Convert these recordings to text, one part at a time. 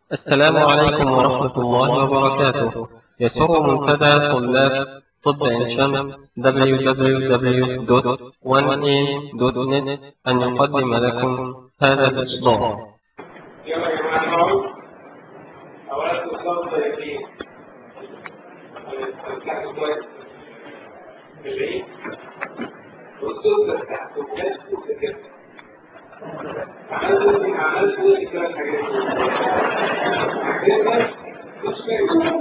السلام عليكم ورحمة الله وبركاته يسر منتدى طلاب طب عين شمس www.1am.net أن يقدم لكم هذا الإصدار يلا يا جماعة نقعد أولا تصلوا طيبين تفتحوا كويس بالعيد بصوا تفتحوا كويس وسكت عملتوا ايه عملتوا ايه الثلاث حاجات دول حاجات مش فاهم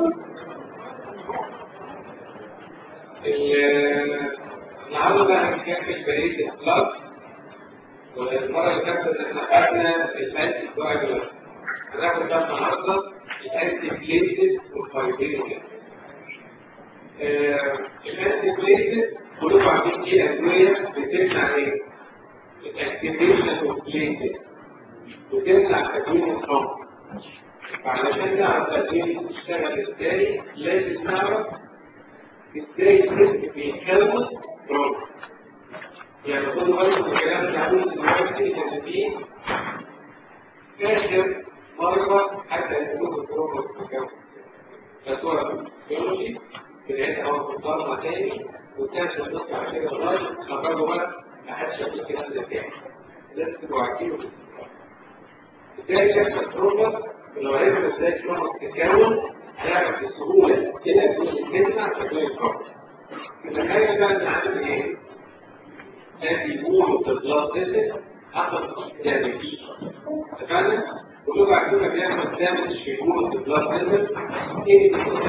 النهارده بقى هنكمل بقية الكلاس والمرة اللي فاتت احنا خدنا الانتي كواجولانت هناخد بقى النهارده الانتي بليتد والفايبرينج الانتي بليتد كلكم عارفين دي ادوية بتمنع ايه؟ الاكتيفيشن اوف بليتد وتمنع تكوين الخمر فعلشان نعرف الادوية بتشتغل ازاي لازم نعرف ازاي الجسم بيتكون بروب يعني خدوا بالكم من الكلام اللي هقوله دلوقتي ان في اخر مره حتى يكتبوا البروب المكون فصوره فيولوجي بدايتها هو مقارنه تاني والثالث بنطلع على كده لغايه خرجوا بقى ما حدش يقول الكلام ده تاني لازم تبقوا عارفينه ازاي يحصل بروب ولو عرفنا ازاي البروب تتكون هنعرف بسهوله ايه الادويه اللي بتمنع تكوين البروب تخيل بقى ان عندنا ايه؟ كان بيقولوا في البلاد تيست حصل دامج اتفقنا؟ كلهم عارفين بيعمل دامج في بيقولوا في البلاد تيست ايه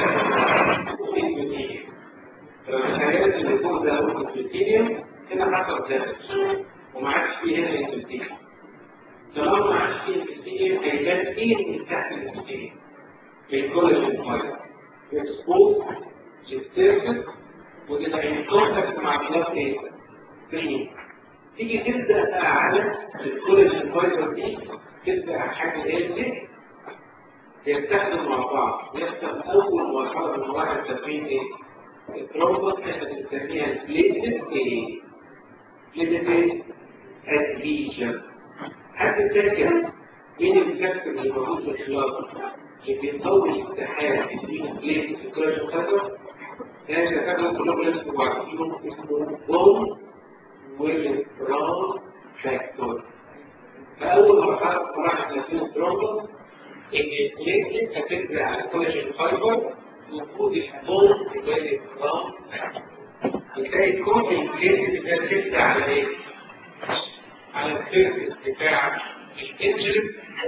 اللي لو تخيلت ان يكون ده البلوتينيوم هنا حصل دامج وما عادش فيه هنا البلوتينيوم طالما ما عادش فيه البلوتينيوم هيبان ايه من تحت البلوتينيوم؟ الكولاجين فايبر اكسبوز للسيرفس وتبقى ان كونتاكت مع بلاد ايه؟ فري تيجي تبدا بقى على الكولاجين فايبر دي تبدا حاجه ايه يتحدوا مع بعض يحصل اول مرحله من مراحل تكوين ايه؟ الترومبوس احنا بنسميها البليتد ايه؟ بليتد ايه؟ ادهيجن حد فاكر مين الفاكتور اللي موجود في الخلاط اللي بيطول السحاب بين البليت في الكولاجين فايبر؟ كان يتكلم كلهم لازم تبقوا عارفينهم اسمه بون والبران فاكتور فأول مرحلة مراحل تكوين الترومبوس إن البليتلت هتبقى على الكولاجين فايبر وجود البون والبران فاكتور بتلاقي كل البليتلت ده بتبقى على إيه؟ على السيرفس بتاع الانجل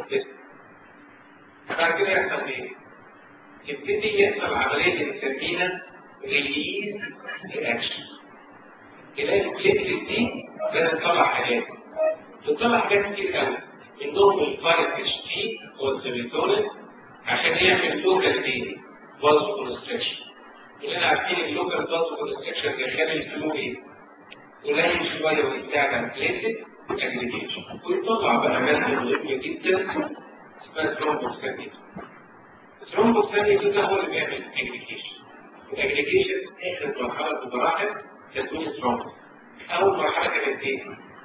بعد كده يحصل إيه؟ يبتدي يحصل عملية بنسميها ريليز رياكشن تلاقي البليتلت دي لازم تطلع حاجات بتطلع حاجات كتير قوي منهم الفايتش تي والسيروتونين عشان يعمل لوكال ايه؟ فازو كونستريكشن كلنا عارفين اللوكال فازو كونستريكشن بيخلي الفلو ايه؟ قليل شويه ويساعد على البليتلت اجريجيشن ويطلع بقى ماده مهمه جدا اسمها ثرومبوكسانين الثرومبوكسانين ده هو اللي بيعمل اجريجيشن الاجريجيشن اخر مرحله في المراحل تكوين الثرومبوس اول مرحله كانت ايه؟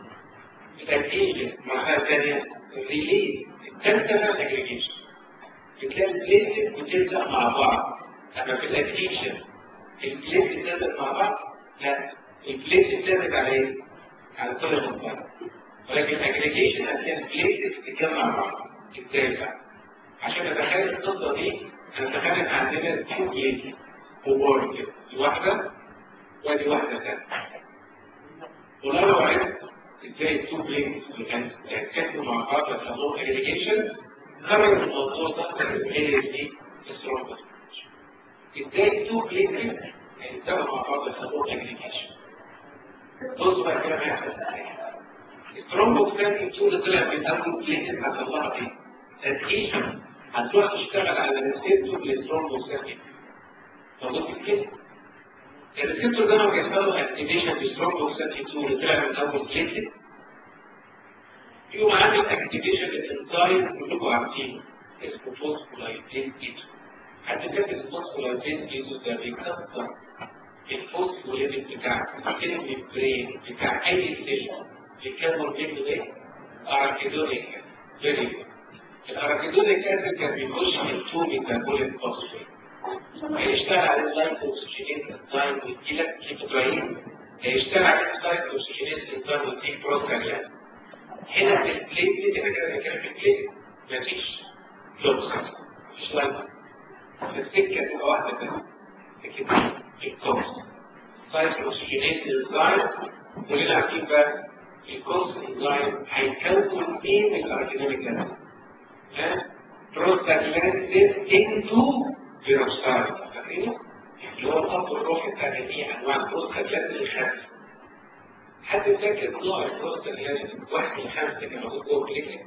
الادهيجن المرحله الثانيه الريليز الثالثه بقى الاجريجيشن بتلاقي البليتلت بتلزق مع بعض اما في الادهيجن البليتلت تلزق مع بعض لا البليتلت تلزق على ايه؟ على كل المنطقه ولكن الاجريجيشن هتلاقي البليتلت بتتجمع مع بعض ازاي بقى؟ عشان اتخيل القصه دي انا اتخيل عندنا تو بليتلت وبورد كده واحدة وادي واحدة ثانية ولو عرفت ازاي التو بلينكس اللي كانت يتكتبوا مع بعض يحصلوا اجريجيشن خرج الموضوع ده هي دي الثرومبوس ازاي التو بلينكس يتكتبوا مع بعض يحصلوا اجريجيشن بصوا بقى كده هيحصل الثرومبوس كان التو اللي طلع من اول بلينكس هتطلع ايه؟ ادهيشن هتروح تشتغل على الريسبتور للثرومبوس كان موجود كده الريسبتور ده لما بيحصل له اكتيفيشن في سترومبوكسان 2 اللي طلع من اول بليتلت يقوم عامل اكتيفيشن للانزايم كلكم عارفينه اسمه فوسفولايبين كيتو حد فاكر الفوسفولايبين كيتو ده بيكسر الفوسفوليبيد بتاع الممبرين بتاع اي سيل بيكون منه ايه؟ اركيدونيك فيري الارابيدونيك اسيد كان بيخش في التو ميتابوليك فوسفيت هيشتغل على اللايكوكسجينيز انزيم ويديلك كيتوكاين هيشتغل على اللايكوكسجينيز انزيم ويديك بروستاجلاند هنا في البليت احنا كده بنتكلم في البليت مفيش لوكس مفيش لايكو السكه تبقى واحده بس سكه الكوكس لايكوكسجينيز انزيم كلنا عارفين بقى الكوكس انزيم هيكون ايه من الاركيدونيك اسيد ها بروستاجلاندين انتو بيروكسايد فاكرينه؟ اللي هو الخط الروحي بتاع جميع انواع البروستاجلاند الخمسه حد فاكر نوع البروستاجلاند واحد من خمسه كان موجود جوه البليكليك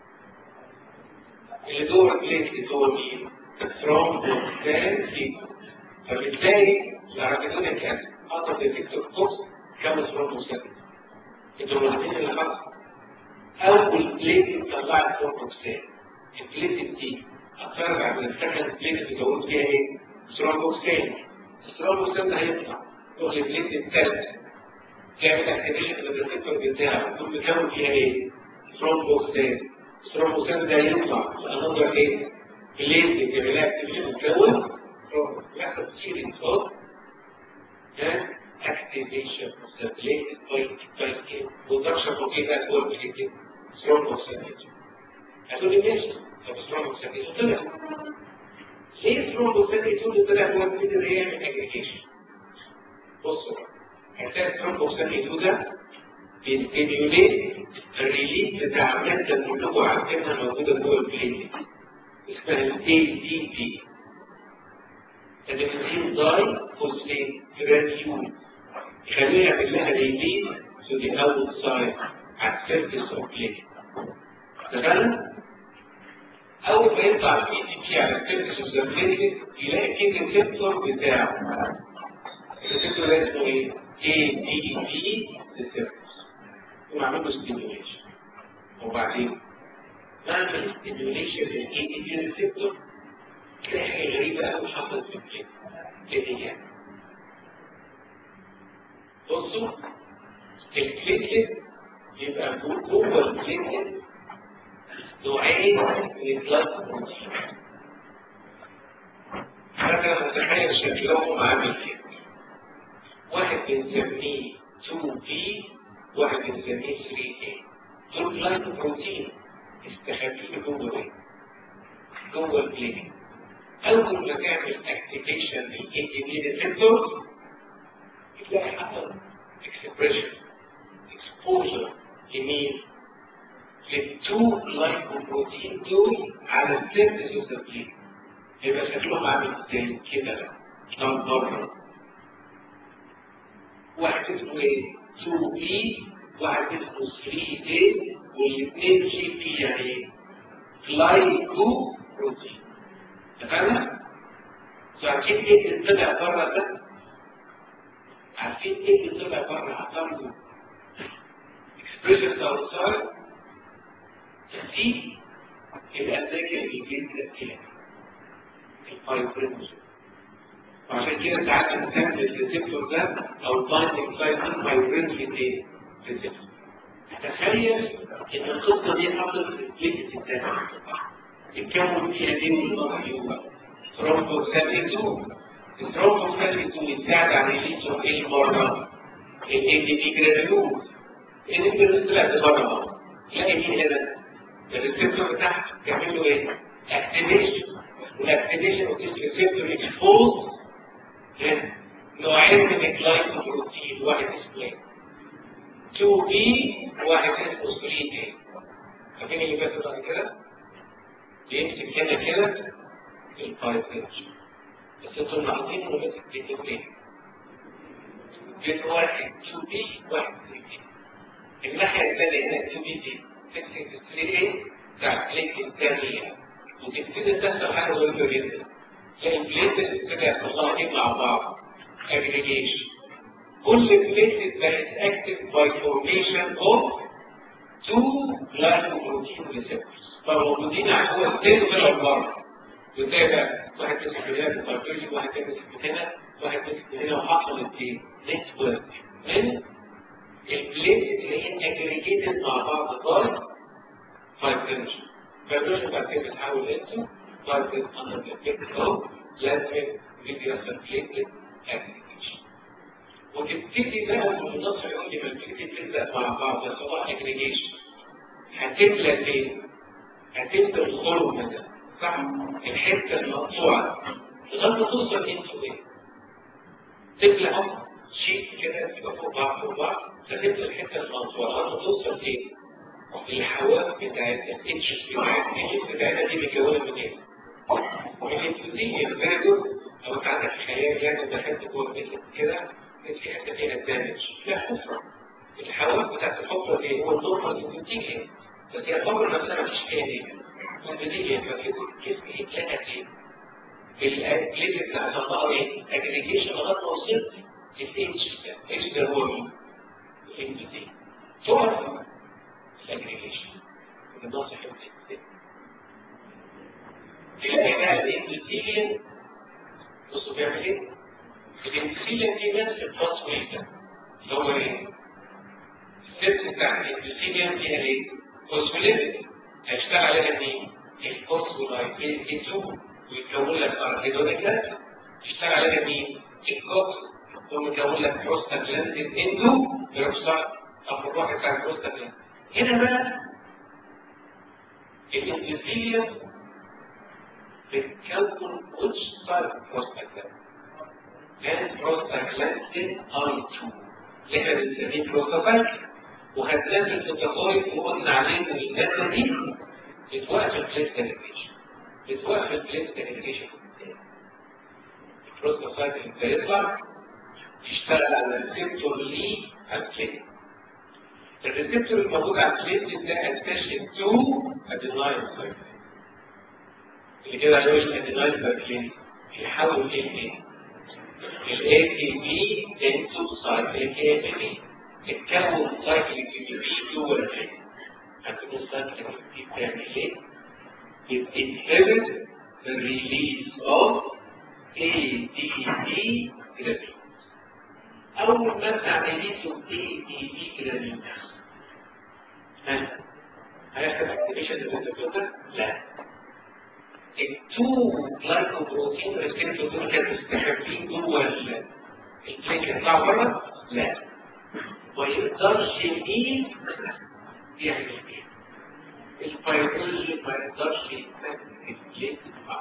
اللي جوه البليكليك هو مين؟ ثرومبوستان فيكو فبتلاقي الارابيدونيك اسيد حاطط ديتكتور كوكس كام ثرومبوستان انتوا ملاحظين اللي حصل اول بليت طلعت ثرومبوستان البليت دي هترجع من السكند بليت اللي بقول فيها ايه؟ ثرومبوكسين الثرومبوكسين ده هيطلع يروح للبليت الثالث يعمل اكتيفيشن للريسبتور بتاعه يكون مكون فيها ايه؟ ثرومبوكسين الثرومبوكسين ده يطلع لانذر ايه؟ بليت يعمل لها اكتيفيشن وتكون يحصل سيريز اوف activation of the plate by by production of it or plate thrombocytes. هتقول لي ماشي طب ثرومبوكسين طلع ليه ثرومبوكسين طلع هو الفكره اللي هي من اجريجيشن بصوا هتلاقي الثرومبوكسين ده بيستيميوليت الريليز بتاع ماده كلكم عارفينها موجوده جوه البليت اسمها الاي دي بي ادينوسين داي فوسفيت جرانيول يخليها يعمل لها ريليز تو ذا اوت سايد على السيرفيس اوف بليت اتفقنا؟ اول ما يطلع البي دي بي على السيرفيس اوف ذا بليت يلاقي فيه الريسبتور بتاعه الريسبتور ده اسمه ايه؟ اي دي بي ريسبتور ومعمول له ستيميوليشن وبعدين نعمل ستيميوليشن للاي دي بي ريسبتور تلاقي حاجه غريبه قوي حصلت في البليت ايه هي؟ بصوا البليتلت يبقى جوه البليتلت نوعين من البلاد بروتين هذا متخيل شكلهم عامل كده واحد بنسميه 2B واحد بنسميه 3A دول بلاد بروتين استخبيه جوه ايه؟ جوه البليت اول ما تعمل اكتيفيشن للاي دي بي ريسبتور تلاقي حصل اكسبريشن اكسبوجر لمين؟ للتو لايكوبروتين دول على السيرفيس اوف ذا بليت يبقى شكلهم عامل ازاي كده بقى من بره واحد اسمه ايه 2 بي واحد اسمه 3 دي والاثنين جي بي يعني ايه جلايكو بروتين اتفقنا؟ عارفين ايه اللي طلع بره ده؟ عارفين ايه اللي طلع بره عطارده اكسبريشن اوتسايد دي الأساكر الجديدة فيها الفايبرينج وعشان كده ساعات بنسمي الريسبتور ده او البايندنج سايت ده فايبرينج ايه؟ ريسبتور تخيل ان القصه دي حصلت في البليت الثاني اتكون فيها ايه من المرحله ثرومبوكسالين 2 الثرومبوكسالين 2 يساعد على ريليس اوف ايه بره الاي دي بي جرانيول اللي طلعت بره تلاقي مين هنا؟ الريسبتور بتاعها يعمل له ايه؟ اكتيفيشن والاكتيفيشن اوف ذيس ريسبتور اكسبوز نوعين من الجلايكوبروتين واحد اسمه ايه؟ 2 بي وواحد اسمه 3 دي فاكرين اللي فاتت بعد كده؟ بيمسك هنا كده الفايبرينج بس انتوا ملاحظين انه ماسك بيتين بيت واحد 2 بي واحد 3 دي الناحيه الثانيه هنا 2 بي دي تمسك ال 3 ايه بتاع البليت الثانيه وتبتدي تحصل حاجه غريبه جدا تلاقي البليت تبتدي يحصل لها ايه مع بعض اجريجيشن كل بليت بقت اكتف باي فورميشن اوف تو glycoprotein receptors فموجودين على جوه السيل طلعوا بره وازاي بقى واحد مسك من هنا في واحد مسك من هنا واحد مسك من هنا وحصلت ايه؟ نتورك من البليت اللي هي اجريجيتد مع بعض باي فايبرينشن فالفيرجن بعد كده بتتحول انتو فايبرين اندر الافكت اوف لازم فيديو سيركيليتد اكتيفيشن وتبتدي بقى المناطق العليا لما تبتدي تبدا مع بعض يحصل اجريجيشن هتملى فين؟ هتملى الخرم ده صح؟ الحته المقطوعه لغايه ما توصل انتو ايه؟ تملى اهو شيء كده يبقى فوق بعض فوق بعض فتبدا الحته المقطوعه لغايه ما توصل ايه؟ الحواف بتاعتها الاتشز بتاعتها الاتشز بتاعتها دي مكونه من ايه؟ من الانسولين الفاجر لو انت عندك خيال يعني دخلت جوه الجسم كده في حته فيها دامج فيها حفره الحواف بتاعت الحفره دي هو النورمال انسولين بس هي الحفره نفسها مفيش فيها ايه؟ انسولين ففي الجسم اتلقى ايه؟ الجلد بتاع المنطقه ايه؟ اجريجيشن لغايه ما وصلت للاتش ده الاتش ده هو مين؟ الانسولين تقف الاجريجيشن النص حته تلاقي بقى الانسولين بصوا بيعمل ايه؟ الانسولين دي نفس الباسوي ده اللي هو ايه؟ الست بتاع الانسولين فيها ايه؟ فوسفوليبيد هيشتغل عليها مين؟ الفوسفولايبيد 2 ويكون لك اركيدونيك ده يشتغل عليها مين؟ الكوكس ثم يكون لك بروستاجلاندين اندو بيرفصل طب الروح بتاع البروستاجلاندين هنا بقى الانسولين بتكون which type of prostaglandin كان prostaglandin R2 اللي احنا بنسميه بروستاجلاندين وخدناه في البروتوكول وقلنا عليه ان الماده دي بتوقف البليت كاليبريشن بتوقف البليت كاليبريشن البروستاجلاندين بيطلع يشتغل على الريسبتور ليه على البليت الريسبتور الموجود على البليت ده اتاشن تو اديناين سايكل اللي كده هيقول الاديناين سايكل يحول ايه الاي تي بي انتو سايكليك اي تي بي اتكون سايكليك اي بي جوه البليت هتكون سايكليك دي بتعمل ايه؟ بتنهبت الريليز اوف اي تي بي جرافيك اول ما تعمليته اي تي بي جرافيك هيحصل اكتيفيشن للريسبتور لا التو جلايكوبروتين ريسبتور دول كانوا مستخبيين جوه البليك يطلعوا بره لا ما يقدرش مين يعمل كده الفيروجين ما يقدرش يستخدم البليك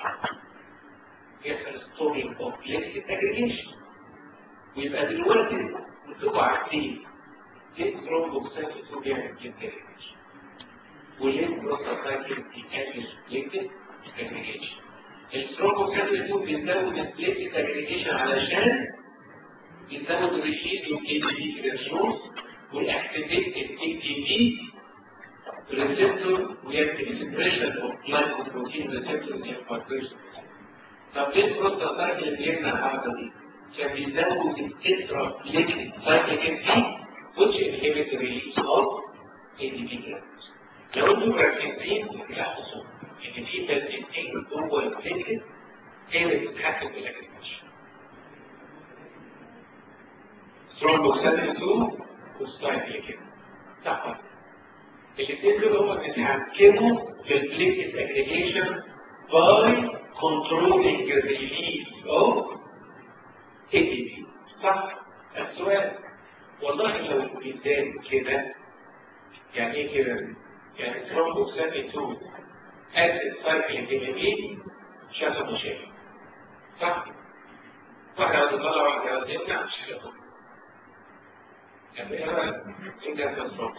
يحصل ستورينج اوف بليك اجريجيشن ويبقى دلوقتي انتوا عارفين ليه الثرومبوكسات بيعمل بليك اجريجيشن وليه البروستاجلاندين بيقلل بليك اجريجيشن الثرومبوكسات بيزود البليك اجريجيشن علشان يزود الريليز والكي دي بي ريسورس ويأكتيفيت التي تي بي ريسبتور ويعمل البريشن اوف جلايكوبروتين ريسبتور اللي هي الفايبريشن طب ليه البروستاجلاندين بيمنع الحركه دي؟ عشان بيزود التترا بليك سايكليك دي which inhibit the release of ADP glands. لو انتم مركزين تلاحظوا ان في تسديدين جوه البليكت هي اللي بتتحكم بالاجريجيشن. ثرومبوكساتين 2 وستايكليك صح الاثنين دول هم بيتحكموا في البليكت اجريجيشن by controlling the release of ADP صح السؤال والله لو الانسان كده يعني ايه كده يعني ثرومبوكساتين 2 اسيد سايكليك اليمين شغل مشاكل صح واحدة هتطلع واحدة هتطلع مش هتطلع يعني ايه بقى انت هتتصرف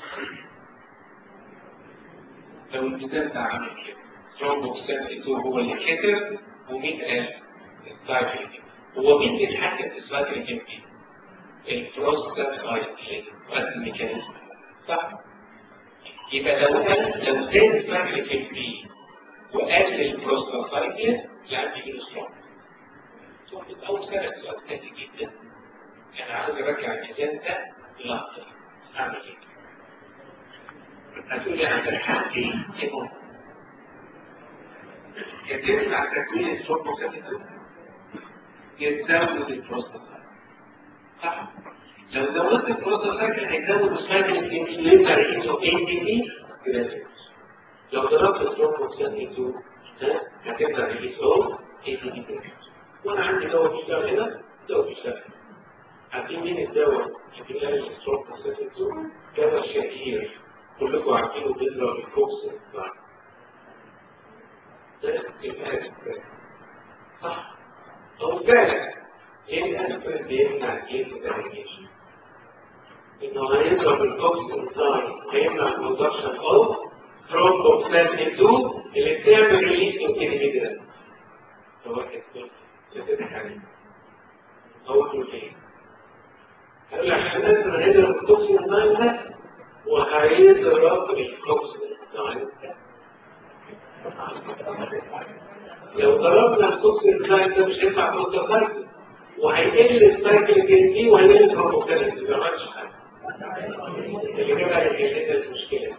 لو الكتاب ده عامل كده ثرومبوكساتين 2 هو اللي كتب ومين قال السايكليك هو مين اللي بيتحكم في السايكليك اليمين البروستات سايكليك وقت الميكانيزم صح يبقى لو قال لو زاد سايكليك البي وقال البروستات سايكليك لا بيجي ستروك تاخد اول سنه تبقى سهل جدا انا عاوز ارجع الميزان ده للحظه اعمل ايه؟ هتقول لي عندك حاجتين ايه يتمنع تكوين الثرومبوكساتين يتزود البروستات صح لو زودت البروستات هيزود السايكل يمكن يبقى رئيسه اي تي بي لو ضربت الثرومبوكسان انتو ها هتبدا تجيب او اي دي دي وانا عندي دواء بيشتغل هنا دواء بيشتغل عارفين مين الدواء اللي بيلاقي الثرومبوكسان انتو دواء شهير كلكم عارفينه بيضرب الكوكس ده الاسبرين صح هو فعلا ايه الاسبرين بيمنع ايه الكونتامينيشن انه هيضرب الكوكس انزايم هيمنع البرودكشن اوف ثرومبوكسان 2 اللي بتعمل ريليز انهبيتور فواحد كده حاجه اقول له ليه؟ قال لي عشان لازم هيضرب الكوكس انزايم ده وهيضرب الكوكس انزايم ده لو ضربنا الكوكس انزايم ده مش هينفع بروتوكايت وهيقل السايكل دي وهيقل البروتوكايت ما عملش حاجه اللي جاب على المشكله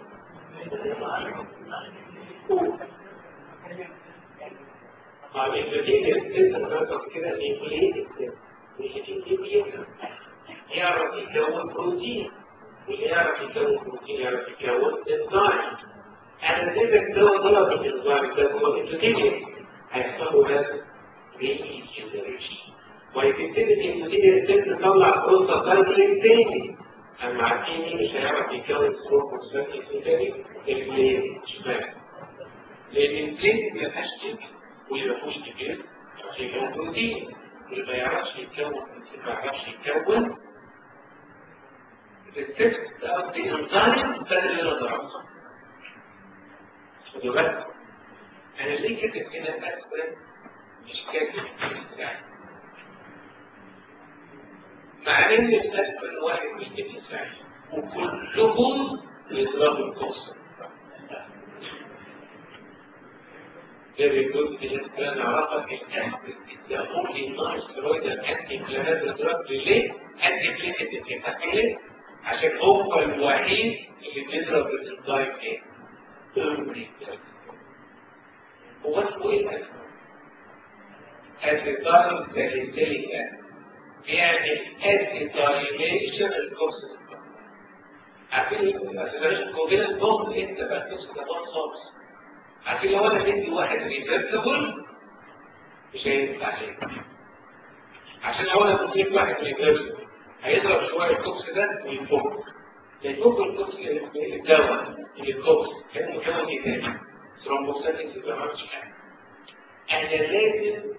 طيب النتيجة السنة كده نيوكليت السنة يعرف يكون بروتين واللي يعرف يكون بروتين يعرف يكون انزيم انا اديتك دواء ضرب الانزيم ده هو الانتوتينيا هيحصل له بس ريجنريشن وهتبتدي الانتوتينيا السن تطلع بروتوسايكلين تاني اما عارفين مش هيعرف يكون بروتوسايكلين تاني البلين شمال لان البلين ما فيهاش تيجي واللي ما فيهوش كتير يكون بروتين واللي ما يعرفش يتكون ما يعرفش يتكون التكست قصدي الانزيم ده اللي انا ضربته خدوا بالك انا ليه كاتب هنا الاسبرين مش كاتب الانزيم مع ان الاسبرين واحد من الانزيم وكلهم يضربوا الكوست ده بيقول في انا عرفت الاسبرين ده only non-steroidal anti-inflammatory drug ليه؟ anti-platelet ليه؟ عشان هو الوحيد اللي بيضرب الانزيم ايه؟ هو اسمه ايه الاسم؟ اسيتايل ساليسيليك بيعمل اسيتايليشن الكوكسين عارفين الاسيتايليشن كوفيلنت بوند انت بقى الكوكسين ده بوند خالص عارفين لو انا بدي واحد ريفرسبل مش هينفع عليه عشان لو انا بديك واحد ريفرسبل هيضرب شويه الكوكس ده ويفك يفك الكوكس الدواء الكوكس كان مكون ايه تاني؟ ثرومبوكساتيك ما عملش حاجه انا لازم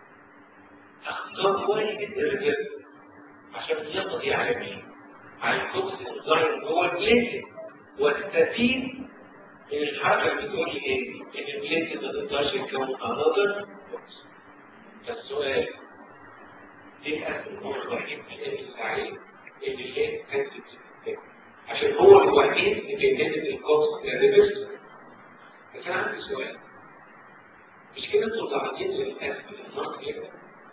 اختار واحد الريفرس عشان يقضي على مين؟ على الكوكس الظاهر هو البليتد واستفيد من الحركه اللي بتقول لي ايه؟ ان البليتد ما تقدرش تكون انذر كوكس فالسؤال ايه اهم هو الوحيد اللي عليه اللي ليه كانت عشان هو الوحيد اللي نزل الكوست ريفرس بس انا عندي سؤال مش كده انتوا لاحظين الاسم في النص كده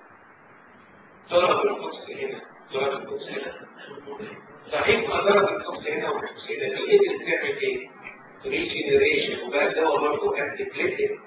ضرب الكوست هنا ضرب الكوست هنا صحيح ما ضرب الكوست هنا والكوست هنا دي قدرت تعمل ايه؟ ريجنريشن وبقى الدواء برضه انتيبليتد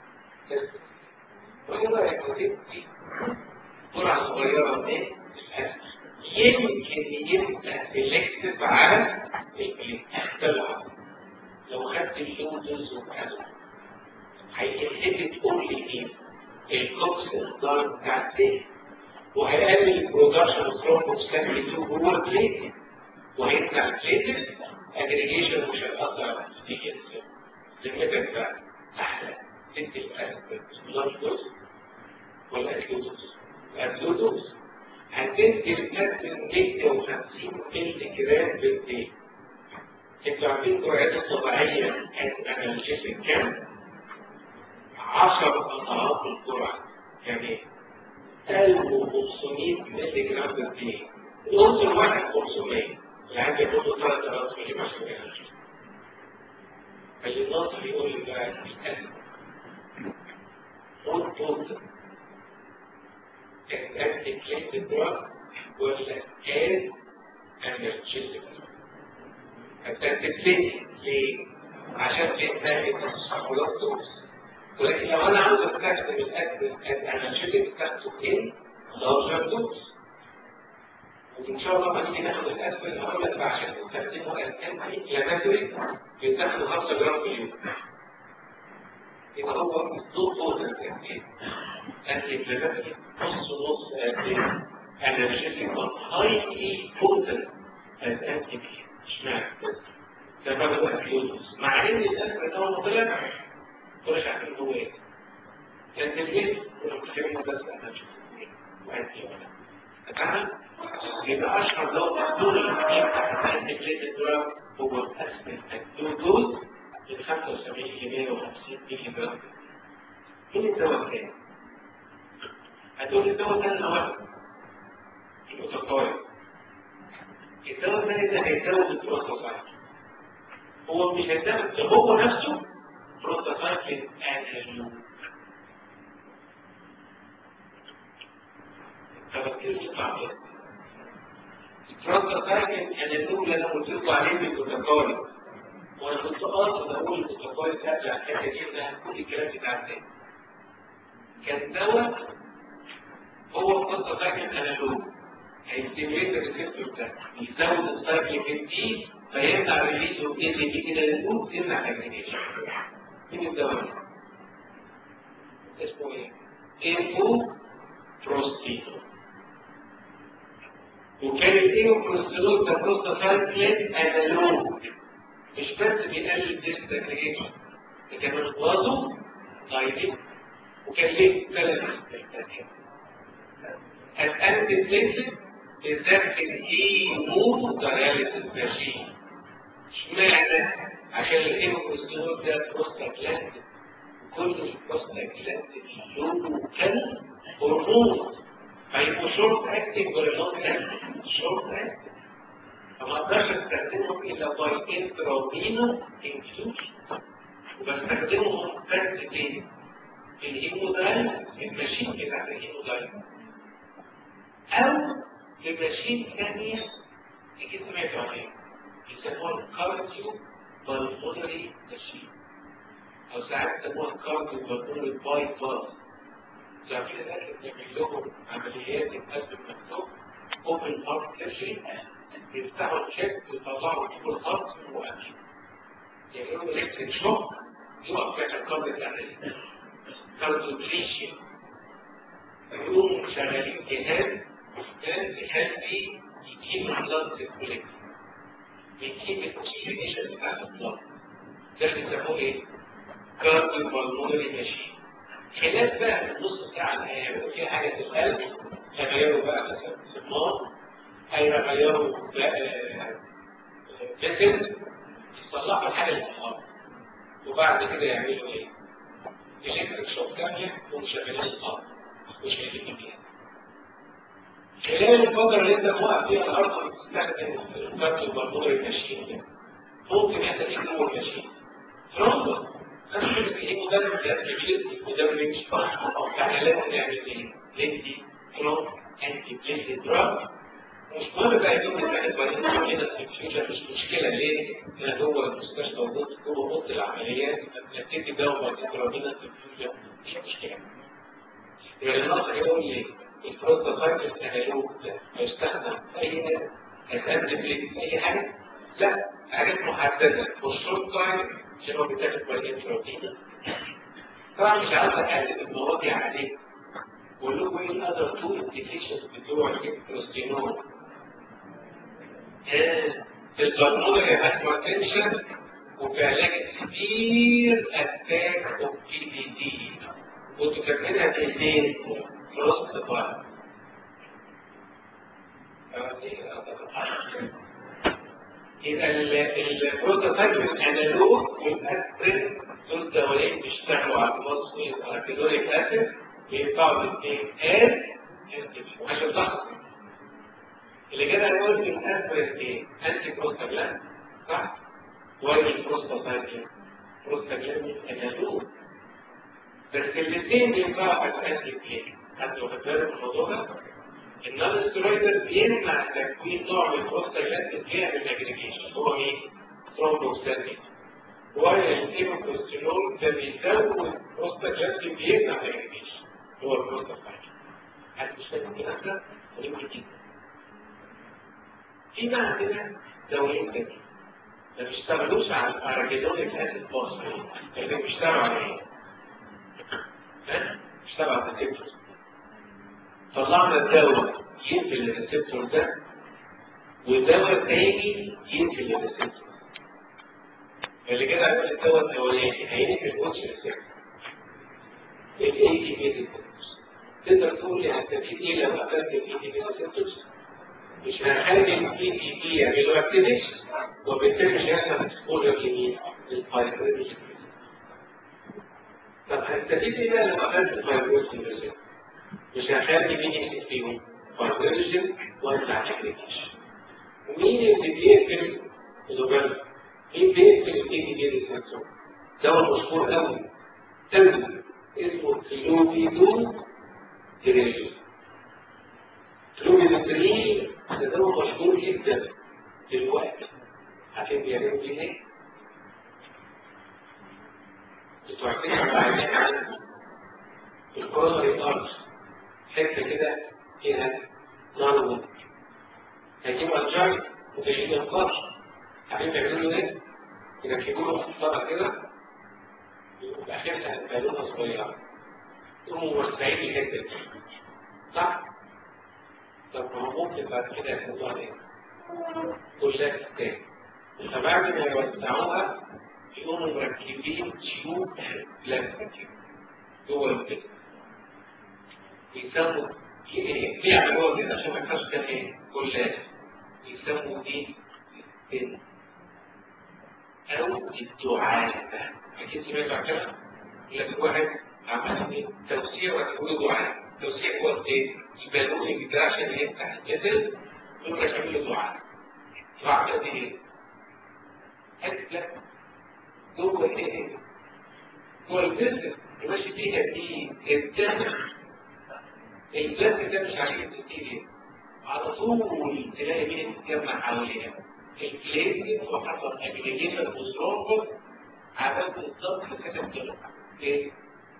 وايه رايك دي جرعه صغيره من الاسم يمكن يبقى سيلكتيف على الطلعه لو خدت اللودز وكذا هيبتدي تقول لي ايه الكوكس الدار بتاع التاني وهيقلل البرودكشن ثرومبوكسان 2 جوه البليت وهيمنع البليتس اجريجيشن مش هيأثر في ذمتك بقى احلى تدي البلاد دوز ولا الكلودوز الكلودوز هتدي الكابتن 150 مللي جرام بالدين انتوا عارفين الجرعات الطبيعية انالجيسك كام؟ 10 اضعاف الجرعة يعني 1500 مللي جرام بالدين نص الواحد 500 يعني ياخدوا 3000 مللي عشان انالجيسك فالناصر يقول لي بقى الألف خد توتال الانتيكليت دراج ولا كان انرجيتك الانتيكليت ليه؟ عشان تنتهي خلاص دوز ولكن لو انا عاوز استخدم الاكل الانرجيتك بتاعته ايه؟ 11 دوز وان شاء الله ما نيجي ناخد الاكل هقول لك عشان تستخدمه الانتيكليت بتاخده 5 جرام في اليوم يبقى هو ضد بوتنت كتير انتي نص نص قد energetic but highly potent as anti اشمعنى ده بقى الفيوز مع ان الاسم ده هو طلع مش عارفين هو ايه كان البيت والكلمه بس انا مش وانتي تمام يبقى اشهر دواء دول الانتجريتد دراج هو الاسم الدوز من 75 ل 150 مللي جرام مين الدواء الثاني؟ هتقول الدواء الثاني الاول المتقارب الدواء الثاني ده هيزود البروستاتايت هو مش هيزود هو نفسه بروستاتايت انالوج التفكير يطلع كده البروستاتايت انالوج اللي انا قلت لكم عليه بالمتقارب وانا كنت قاصد اقول المتقارب ده عشان كده كل الكلام بتاع ده كان دواء هو البروستاتايت انالوج هيستميت الريسبتور ده يزود السايكليك دي فيمنع الريليز وبتدي دي كده للقلوب تمنع الاجنيشن مين الدواء اسمه ايه؟ ايفو بروستيتو وكان الايفو بروستيتو ده بروستاسايكلين انالوج مش بس بيقلل الديسك اجنيشن ده كمان غازه دايركت وكان ليه ثلاث استخدامات الانتي بليتلت بالذات الهيمو داياليسيس ماشين اشمعنى عشان الهيموكريستينول ده بروستاجلاندين كل البروستاجلاندين لوكال هرمون هيبقوا شورت اكتنج ولا لونج اكتنج شورت اكتنج فما اقدرش استخدمهم الا باي انترافينو انفيوجن وبستخدمهم بس فين؟ في الهيمودايل الماشين بتاعت الهيمودايل او في ماشين ثانية اكيد سمعتوا عليها يسموها الكارديو بالمونري ماشين او ساعات يسموها الكارديو بالمونري باي باس عارفين الناس اللي بيعمل لهم عمليات القلب المفتوح اوبن هارت سيرجري يفتحوا الشك ويطلعوا فيه الهارت وأكل يعملوا الكتريك شوك يقف فيها القلب الأهلي كارديو بليشن يقوموا شغالين جهاز كان يخلي يجيب البلد سيركوليت يجيب الاكسجينيشن بتاع البلد ده بيسموه ايه؟ كارديو بالمونري ماشين خلال بقى النص ساعة اللي هيعملوا فيها حاجة في القلب هيغيروا بقى مثلا الصمام هيغيروا جسم يصلحوا الحاجة اللي في الأرض وبعد كده يعملوا ايه؟ إلكتريك شوك كاملة ومشغلين الأرض وشايلين فيها خلال الفترة اللي انت موقف فيها الأرض بتستخدم الكارت البرمجة الماشين ممكن انت تجيبه الماشين فرنسا انا شفت ايه مدرب بيعمل مدرب احنا لازم نعمل ايه؟ ندي كلوب انتي بليد دراج مش مهم بقى يكون الواحد بعدين هنا في الفيوتشر مش مشكلة ليه؟ لأن هو المستشفى موجود جوه اوضه العمليات بتدي دواء بعدين ربنا في الفيوتشر مش مشكلة. يبقى النص يقول لي البروتوتايب الانالوج ده هيستخدم في اي هتقدم في اي حاجه؟ لا حاجات محدده والشورت تايم اللي هو بيتاخد بعدين بروتين طبعا مش عاوز اقلل المواضيع عليه بقول لكم ايه الاذر تو انديكيشنز بتوع البروستينول البرمجه هايبرتنشن وفي علاج كتير اتاك اوف بي بي دي وانتوا فاكرينها بايدين فروست بار يبقى البروتوتايب الانالوج والاسبرين دول دوايين بيشتغلوا على المصل والاركيدونيك اسيد بينفعوا الاثنين اس عشان تحصل اللي كده هنقول في الاسبرين ايه؟ انتي بروستاجلاند صح؟ ولا البروستاتايب بروستاجلاند انالوج بس الاثنين بينفعوا في الانتي بليك حد واخد باله من الموضوع ده؟ النون ستيرويدال بيمنع تكوين نوع من البروستاجلاند بيعمل اجريجيشن هو ايه؟ ثرومبوكسانين ولا الايموكوستيرول ده بيزود بروستاجلاند بيمنع الاجريجيشن هو البروستاجلاند حد مش فاهم كده ده مهم جدا في بقى عندنا دوايين تانيين ما بيشتغلوش على الارجيدونيك اسيد فوسفيت اللي بيشتغلوا على ايه؟ ها؟ مش تبع الريسبتور طلعنا الدواء يقفل الريسبتور ده ودواء تاني يقفل الريسبتور اللي كده عمل الدواء الاولاني هيقفل واتش ريسبتور الاي دي بي تقدر تقول لي هستفيد ايه لو اخدت الاي دي بي ريسبتورز مش هخلي الاي دي بي يعملوا اكتيفيشن وبالتالي مش هيحصل اكسبوجر لمين؟ للفايبريشن طب هستفيد ايه بقى لو اخدت الفايبريشن مش هخلي مين يمسك فيهم؟ فايبريشن وارجع اكتيفيشن ومين اللي بيقفل الغرب؟ مين بيقفل الاي دي بي ريسبتور؟ دواء مشهور قوي قوي اسمه كلوفيدو تريجن كلوفيدو تريجن ده دواء مشهور جدا دلوقتي عشان بيعملوا فيه ايه؟ انتوا عارفين احنا عايزين عن الكورونري ارض حته كده فيها نار هيجيبوا الجاي وتشيل القرش عارفين بيعملوا ايه؟ يركبوا له قسطره كده وفي اخرها بالونه صغيره يقوموا موسعين الحته دي صح؟ طب ما هو ممكن بعد كده يحصل ايه؟ كلها تاني فبعد ما يوسعوها يقوموا مركبين تيوب بلاستيك جوه الجسم يسموا ليه يعملوها كده عشان ما يبقاش كده ايه؟ كلها يسموا دي السن او الدعاء اكيد سمعت عن كده لكن واحد عمل ايه؟ توسيع وتقول دعاء توسيع هو ايه؟ البالون بتاع عشان يفتح الجسد ثم يعمل له دعاء دعاء دي ايه؟ حته جوه ايه؟ جوه الجسد ماشي فيها دي الدم الجسد ده مش عشان تبتدي على طول تلاقي مين تتجمع حواليها البليتين وحصل اجريجيشن وسترونجر عدد بالظبط كده كده ايه؟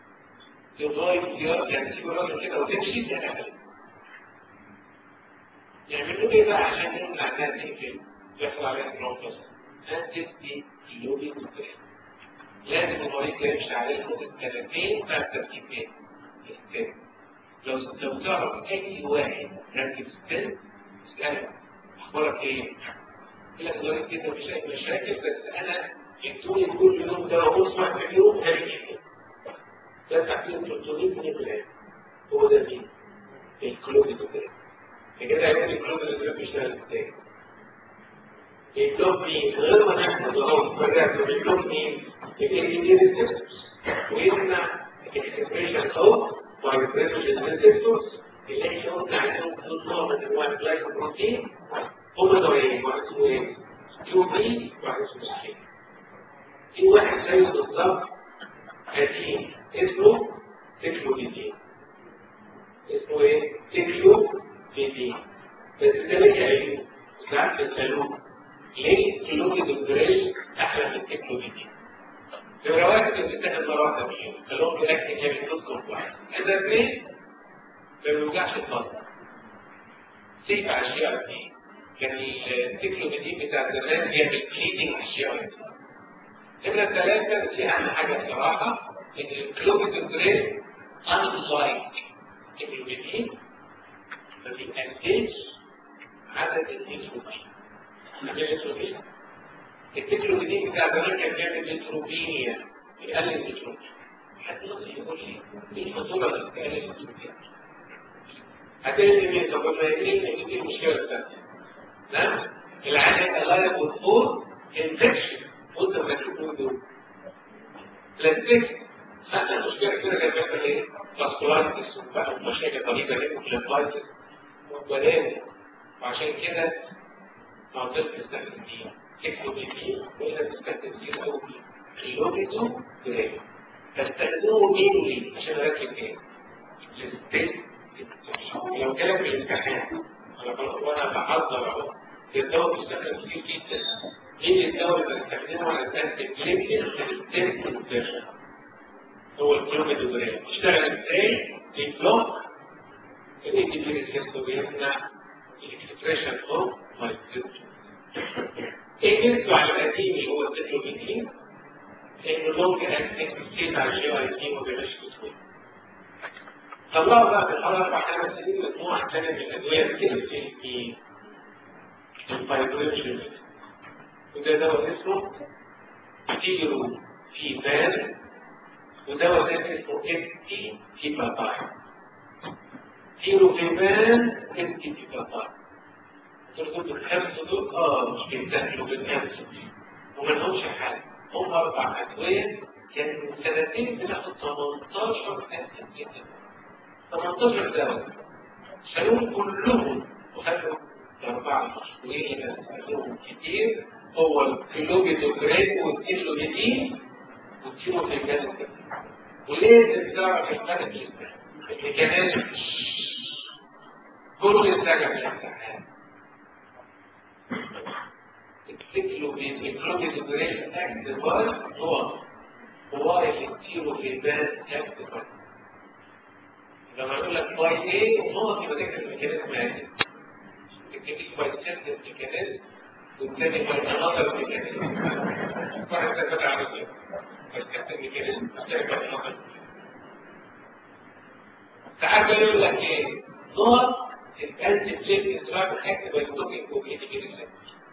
لغايه يعني تيجي راجل كده وتمشي تقفل يعملوا ايه بقى عشان يمنع انها تقفل يحصل عليها سترونجر هتدي كيلومتر وكده لازم المريض يمشي عليه لمده سنتين بعد تركيبين لو لو تعرف اي واحد ركب ستيل اساله اخبارك ايه؟ يقول لك المريض كده مش مش راكب بس انا جبتولي كل يوم ده وبص واحد في اليوم ده جدا بدفع فيهم 300 جنيه في العام هو ده مين؟ الكلوب ده كده هيقول الكلوب ده بيشتغل ازاي؟ الكلوب مين؟ غير ما نحفظ اهو فرقنا الكلوب مين؟ الانجليزي ويمنع الاكسبريشن او فايبريشن ريسبتورز اللي احنا قلنا عليهم نوع من انواع الجلايكوبروتين هم نوعين واحد اسمه ايه؟ كيو بي واحد اسمه سكين في واحد زيه بالظبط قديم اسمه تكلوبيدين اسمه ايه؟ تكلوبيدين بس ده ليه عيوب ساعات بيسألوه ليه الكلوبيدين احلى من التكلوبيدين؟ نمرة واحد بتتاخد مرة واحدة فيهم خلوهم يركز يعني نصهم واحد إذا اثنين ما بيوجعش الفضل سيف على الشيء دي كان التكلوبيدين بتاع زمان بيعمل بليدنج على الشيء دي نمرة ثلاثة في أهم حاجة بصراحة إن الكلوبيدين برين unlike الكلوبيدين ما بيقللش عدد النيتروبين عدد النيتروبين التكلوبيدين بتاع زمان كان بيعمل نيتروبينيا يقلل النيتروبين حد يقول يقول لي ايه الخطوره اللي بتقلل النيتروبين هتقلل مين طب ما ايه ايه المشكله الثانيه نعم العيان غالب والفور انفكشن وانت ما تشوفوا دول بلاستيك حتى المشكله كده كانت بيحصل ايه؟ فاسكولايتس وبقى مشاكل غريبه جدا بلاستيك وبنات وعشان كده معطيت تستخدم فيها تكنولوجيا وإذا تستخدم كتير قوي كيلومتر جرام فاستخدمه مين وليه عشان اركب ايه؟ للست لو كان في الامتحان وانا بحضر اهو الدواء بيستخدم كتير جدا مين الدواء اللي بستخدمه على اساس الكلينيكال هو الكيلومتر جرام اشتغل ازاي؟ البلوك الاي دي بي ريسبتور بيمنع الاكسبريشن اوف مايكروبيوم ايه على القديم اللي هو التكنولوجيين انه ممكن اكتب على الجي اي تي وما بيبقاش كتير طلعوا بقى من حوالي اربع خمس سنين مجموعه ثانيه من الادويه بتقفل في الفايبريشن وده دواء اسمه تيرو في بان ودواء ثاني اسمه ابتي في باباي تيرو في بان ابتي في باباي دول دول الخمسه دول اه مش بيتاكلوا بالخمسه وما لهمش حل هم اربع ادويه كان من سنتين بناخد 18 ألف جدا 18 دواء شالوهم كلهم وخدوا الأربعة المشهورين اللي استخدموهم كتير هو الكيلوبيتوجرين والكيلوبيتين والكيلو في الجسد ولازم تعرف الفرق الميكانيزم كل الدرجة في الامتحان الكيلوبيتوجرين اكتف هو هو الكيلو في الجسد لما يقول لك واي ايه وهو يبقى ده الميكانيزم عادي تكتب باي سيستم ميكانيزم والثاني باي انذر ميكانيزم واحد ده فتح على كده باي سيستم ميكانيزم والثاني باي انذر ساعات يقول لك ايه نوع الانتي بليك اسمها حاجه باي توكينج وبيتي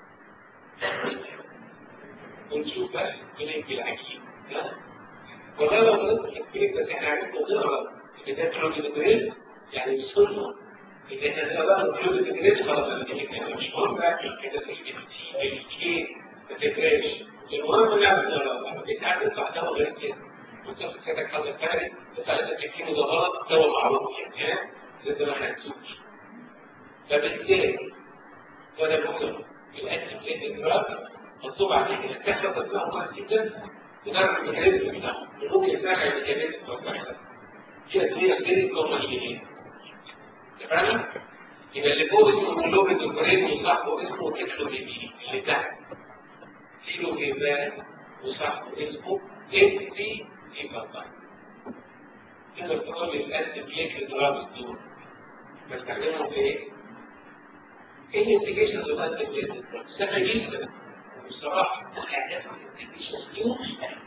ونشوف بقى البليك العجيب والله لو غلطت في البليك بس احنا عرفنا نقرا ده كلوزيتريل يعني السنة إذا احنا نقرأ كلوزيتريل خلاص أنا مش مهم بقى كده في الكي ما تفرقش المهم نعرف نقرأ أنت عارف تستخدمه غير كده وتاخد كده حاجة تاني تطلع أنت تكتبه ده غلط ده معروف يعني ها زي ما احنا هنشوف فبالتالي وده مهم الأكل بليت الدراج مكتوب عليه إنك تحفظ الأمر جدا وتعرف الميكانيزم بتاعه ممكن تراجع الميكانيزم بتاعه كده هي غير النورماليين تمام يبقى اللي فوق اسمه كلوبيد البرين وصاحبه اسمه كيلوبيدي اللي تحت كيلو جبان وصاحبه اسمه ابتي ايبابا كده تقول لي الاسم ليك الدراب دول بستخدمهم في ايه؟ ايه الانتجيشنز اوف انتي بليت سهل جدا بصراحه حاجات الانتجيشنز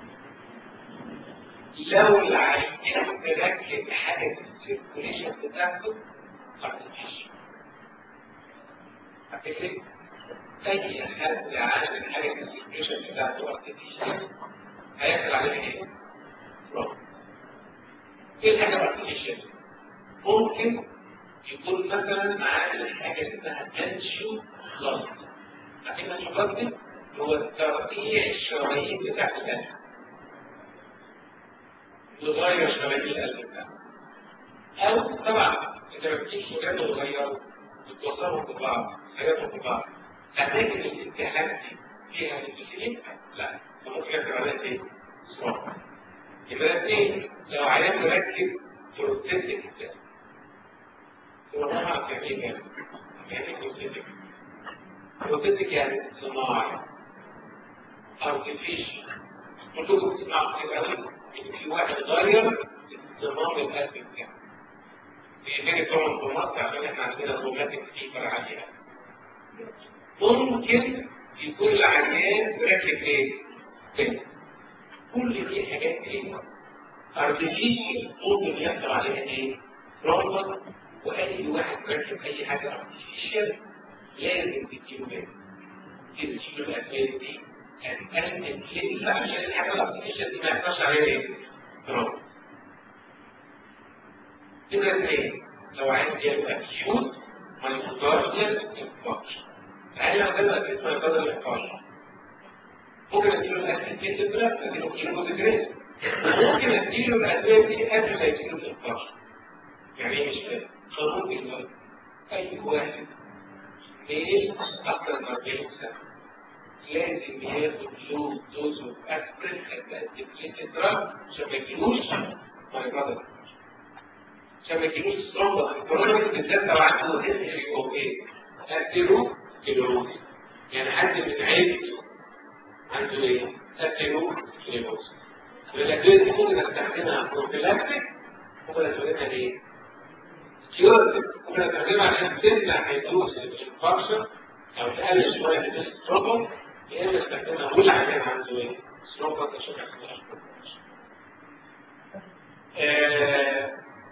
لو العيان مركز حاجة في السيركوليشن بتاعته هتتحش هتفرق أي حد عامل حاجة في السيركوليشن بتاعته ارتفيشال هيحصل عليه ايه؟ ايه الحاجة الارتفيشال؟ ممكن يكون مثلا عامل حاجة اسمها تنشو ضغط عارفين تنشو ضغط هو ترقيع الشرايين بتاعت القلب يغير شرايين القلب بتاعه او طبعا انت ما بتجيش مجال تغيره بتوصلهم ببعض حاجاتهم ببعض اماكن الاتحاد دي فيها الاتحاد لا ممكن يحصل عليها ايه؟ صعب يبقى اثنين لو عيان مركب بروتيتك ده هو طبعا يعني ايه يعني بروتيتك بروتيتك يعني صناعي ارتفيشال كلكم بتسمعوا كتير قوي ان في واحد غير نظام القلب بتاعه بيجي طبعا في مصر عشان احنا عندنا روماتيك فيبر عاليه ممكن يكون العيان مركب ايه؟ كده كل دي حاجات ايه؟ ارتفيشال ممكن يحصل عليها ايه؟ رومبر واي واحد مركب اي حاجه ارتفيشال لازم تديله ايه؟ تديله الاسباب دي الألم ليه عشان الحاجة الأبليكيشن دي ما يحصلش عليها إيه؟ رومبر كده اثنين لو عايز يعمل أكيوت ما يقدرش ينفعش يعني لو جاب أكيوت ما يقدر ينفعش ممكن اديله الأكيوت دي تبقى اديله كيلو ديجريد ممكن اديله الأدوية دي قبل ما يجيله الإنفاش يعني ايه مش فاهم قانون بالله أي واحد ليه أكثر من 40 سنة لازم ياخد له دوز اوف اسبرين حتى الدراج عشان ما يجيلوش مايكادر عشان ما يجيلوش سترومبا الكورونا بالذات لو عنده هيستري اوف ايه؟ اثيرو كيلوروز يعني حد من عيلته عنده ايه؟ اثيرو كيلوروز والادويه دي ممكن استخدمها بروفيلاكتيك ممكن استخدمها ايه؟ كيورتيك ممكن استخدمها عشان تمنع حدوث الانفكشن او تقلل شويه حدوث الترومبا يا اما استخدمها كل عيان عنده ايه؟ سترومبا تشوف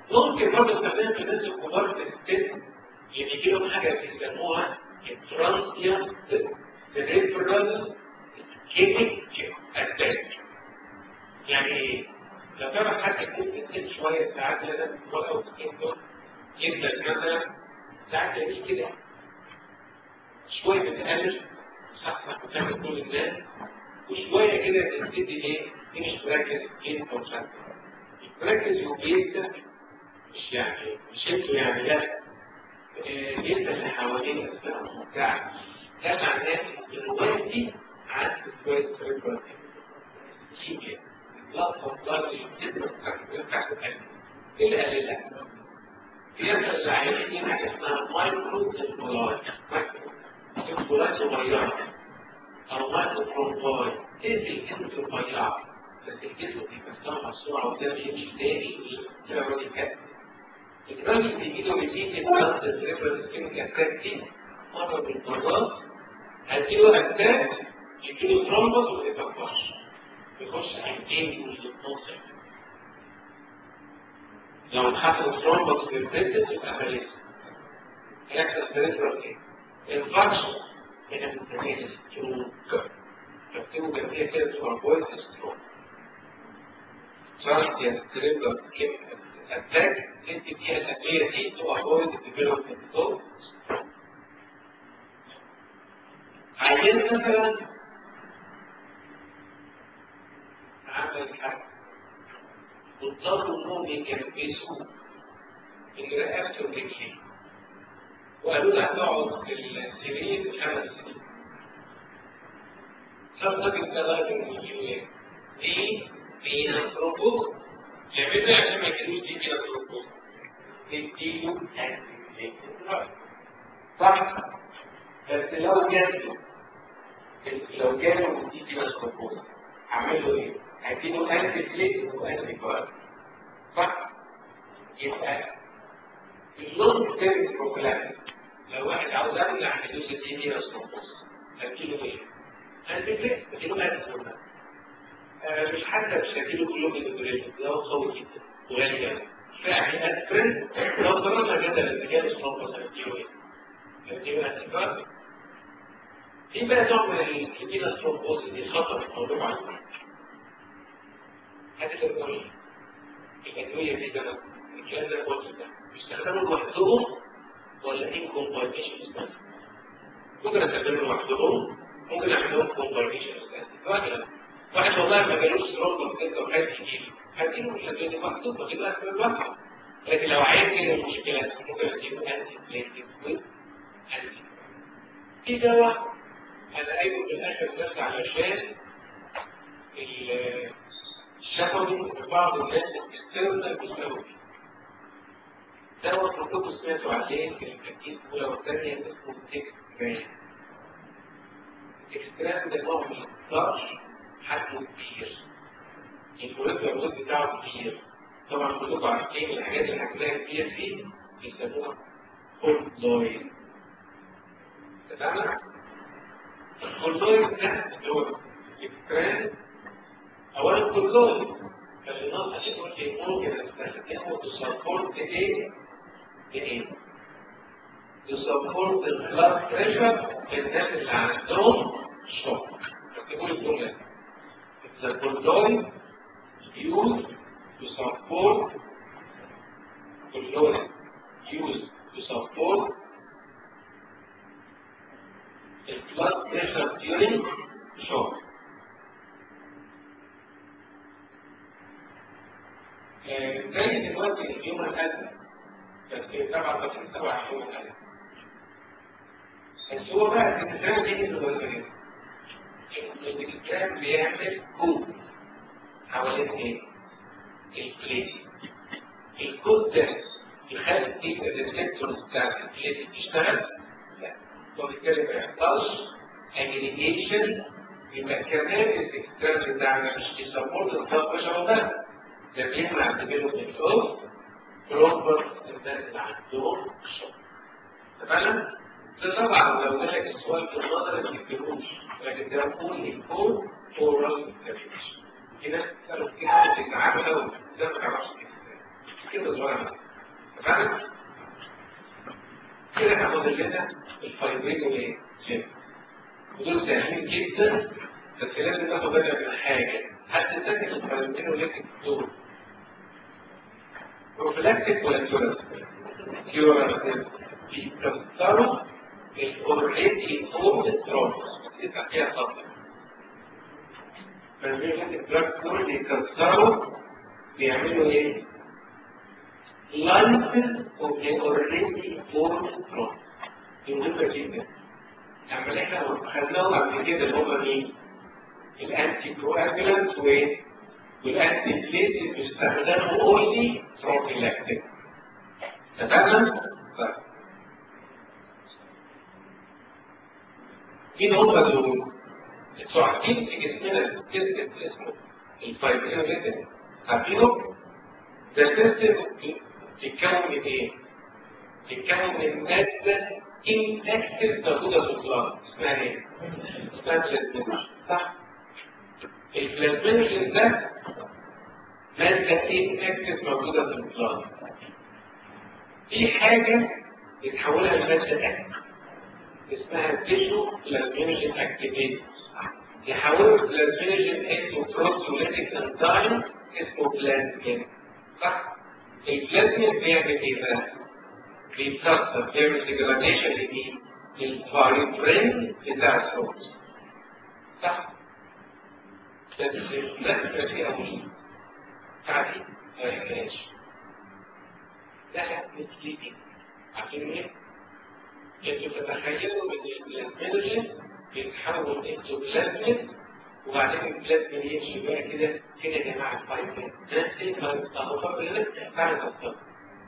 ممكن برضه كمان في الناس الكبار في السن اللي بيجي لهم حاجه بيسموها الترانزيانت سيريبرال كيميك اتاك يعني ايه؟ لو تعرف حد يكون في شويه ساعات لازم ورقه وكتاب دول يبدا مثلا ساعات يجي كده شويه بتقلل صح بتعمل كل الناس وشويه كده تبتدي ايه؟ مش مركز جدا ومش عارف مركز وبيبدا مش يعني مش انتوا يعني لا جدا اللي حوالين بتاع ده معناه ان الوقت دي عدت شويه سيربرال كيمياء لا تفضل الجسم بتاعت القلب ايه اللي قال لا بيحصل العيان دي حاجه اسمها مايكرو انفولات مايكرو انفولات صغيره او مايكرو ترومبوي ايه الجسم رفيعه بس الجسم بيكسرها بسرعه وده بيمشي تاني ويطلع راجل كده الراجل بيجي له نتيجه ضغط الريفرنس كيميكال اتاك دي مره من المرات هتجي له اتاك يجي له ترومبوس وما يفكرش يخش عينين ويتنصر لو حصل ترومبوس في البيتس يبقى ماليس يحصل بريفرال ايه؟ انفكشن هنا بنسميها ستروك تكتبوا جنبيها كده ترومبويد ستروك صارت يا بريفرال كيميكال اتاك انت فيها الادويه دي تو افويد ديفلوبمنت اوف عيان مثلا عمل حاجه واضطروا انهم يكبسوه من رقبته ورجليه وقالوا له هتقعد في السرير خمس سنين فالراجل ده راجل من اليوم دي فينا بروبو يعملوا عشان ما يجيبوش دي كده بروبو نديله صح بس لو جاته لو جاله دي كده بروبو اعمل له ايه؟ هديله انتي بليت وانتي بار صح؟ يبقى اللون تيرم بروفلاكس لو واحد عاوز ارجع حدوث دي دي اسموس هديله ايه؟ انتي بليت هديله انتي بار مش حتى مش هديله كلهم الدبريشن ده قوي جدا وغالي قوي فيعني اسبرين لو ضربنا جدلا اللي جاب اسموس هديله ايه؟ هديله انتي بار في بقى نوع من الكتينة سترومبوز دي خطر موضوع على المرض هذه الأدوية الأدوية دي بقى الكلام ده قلت ده بيستخدموا لوحدهم ولا إن كومباينيشن ممكن أستخدمهم لوحدهم ممكن أعملهم كومباينيشن واحد واحد والله ما جالوش سترومبوز كده وحاجة كتير هديله الأدوية دي محطوط وتبقى في الواقع لكن لو عايز كده المشكلة ممكن أديله أنتي بليتد ويز أنتي في دواء انا قايله في الاخر بس علشان الشفوي وبعض الناس بتستخدم بالشفوي دواء كنتوا سمعتوا عليه في التركيز الاولى والثانيه اسمه تكستران التكستران ده نوع من الطرش حجمه كبير المولكيولر الوزن بتاعه كبير طبعا كلكم عارفين الحاجات اللي حجمها كبير دي بيسموها كورتويد تمام الكورتويد ده اللي هو الكران اولا الكورتويد عشان نقص عشان نقول ايه ممكن استخدمه تسبورت ايه ايه تسبورت البلاد بريشر في الناس اللي عندهم شوك اكتبوا لي الجمله The cortisol used to support cortisol used to support the blood pressure during shock. تاني دلوقتي اليوم الأدنى بس طبعا بس تبع اليوم الأدنى بس هو بقى الكتاب دي اللي هو ايه؟ الكتاب بيعمل كود حوالين ايه؟ البليت الكود ده يخلي الريسبتورز بتاعت البليت تشتغل؟ لا وبالتالي ما يحصلش اجريجيشن يبقى كمان الاكسترا بتاعنا مش بيسبورت الطاقه شغلها ده بيمنع الديفلوبمنت اوف بروبر الناس اللي عندهم شغل تمام؟ ده طبعا لو جالك السؤال في النظر ما تكتبوش لكن ده يكون يكون اورال كافيشن في ناس قالوا كده بتتعبوا قوي ده ما تعرفش كده كده صغير فاهم؟ كده هاخد لنا الفايبرين وايه؟ جيم ودول سهلين جدا بس لازم تاخد بالك من حاجه هتتاكد الفايبرين وليك دول بروفلاكتيك ولا كيورال؟ كيورال بيكسروا الاوريدي فورد ترومبس بتبقى فيها خطر فالفيجن الدراج دول بيكسروا بيعملوا ايه؟ لايسنس اوف ذا اوريدي فورد ترومبس دي مهمة جدا اما احنا خدناهم قبل كده اللي هم مين؟ الانتي كواجولانت وايه؟ والانتي بليت بيستخدموا اونلي بروفيلاكتيك اتفقنا؟ طيب مين هم دول؟ انتوا عارفين في جسمنا سيستم اسمه الفايبرينوليتين عارفينه؟ ده سيستم بيتكون من ايه؟ بيتكون من مادة inactive موجودة في البلاد اسمها ايه؟ اسمها بلازمينوجين صح؟ البلازمينوجين ده مادة inactive موجودة في البلاد في حاجة بتحولها لمادة اكتف اسمها تيشو بلازمينوجين اكتيفيت يحول البلازمينوجين انتو بروتيوليتيك انزيم اسمه بلازمين صح؟ البلازمين بيعمل ايه بقى؟ بيتكسر بيعمل ديجراديشن لمين؟ للفايبرين بتاع الصوت صح؟ بس البلازمين فيها مين؟ تعرفين؟ ما يحتاجش ده مثلي عارفين ايه؟ انتوا تتخيلوا ان البلازمين بيتحول انتو بلازمين وبعدين البلازمين يمشي بقى كده كده يا جماعه الفايبرين نفس التطور اللي بعد الطب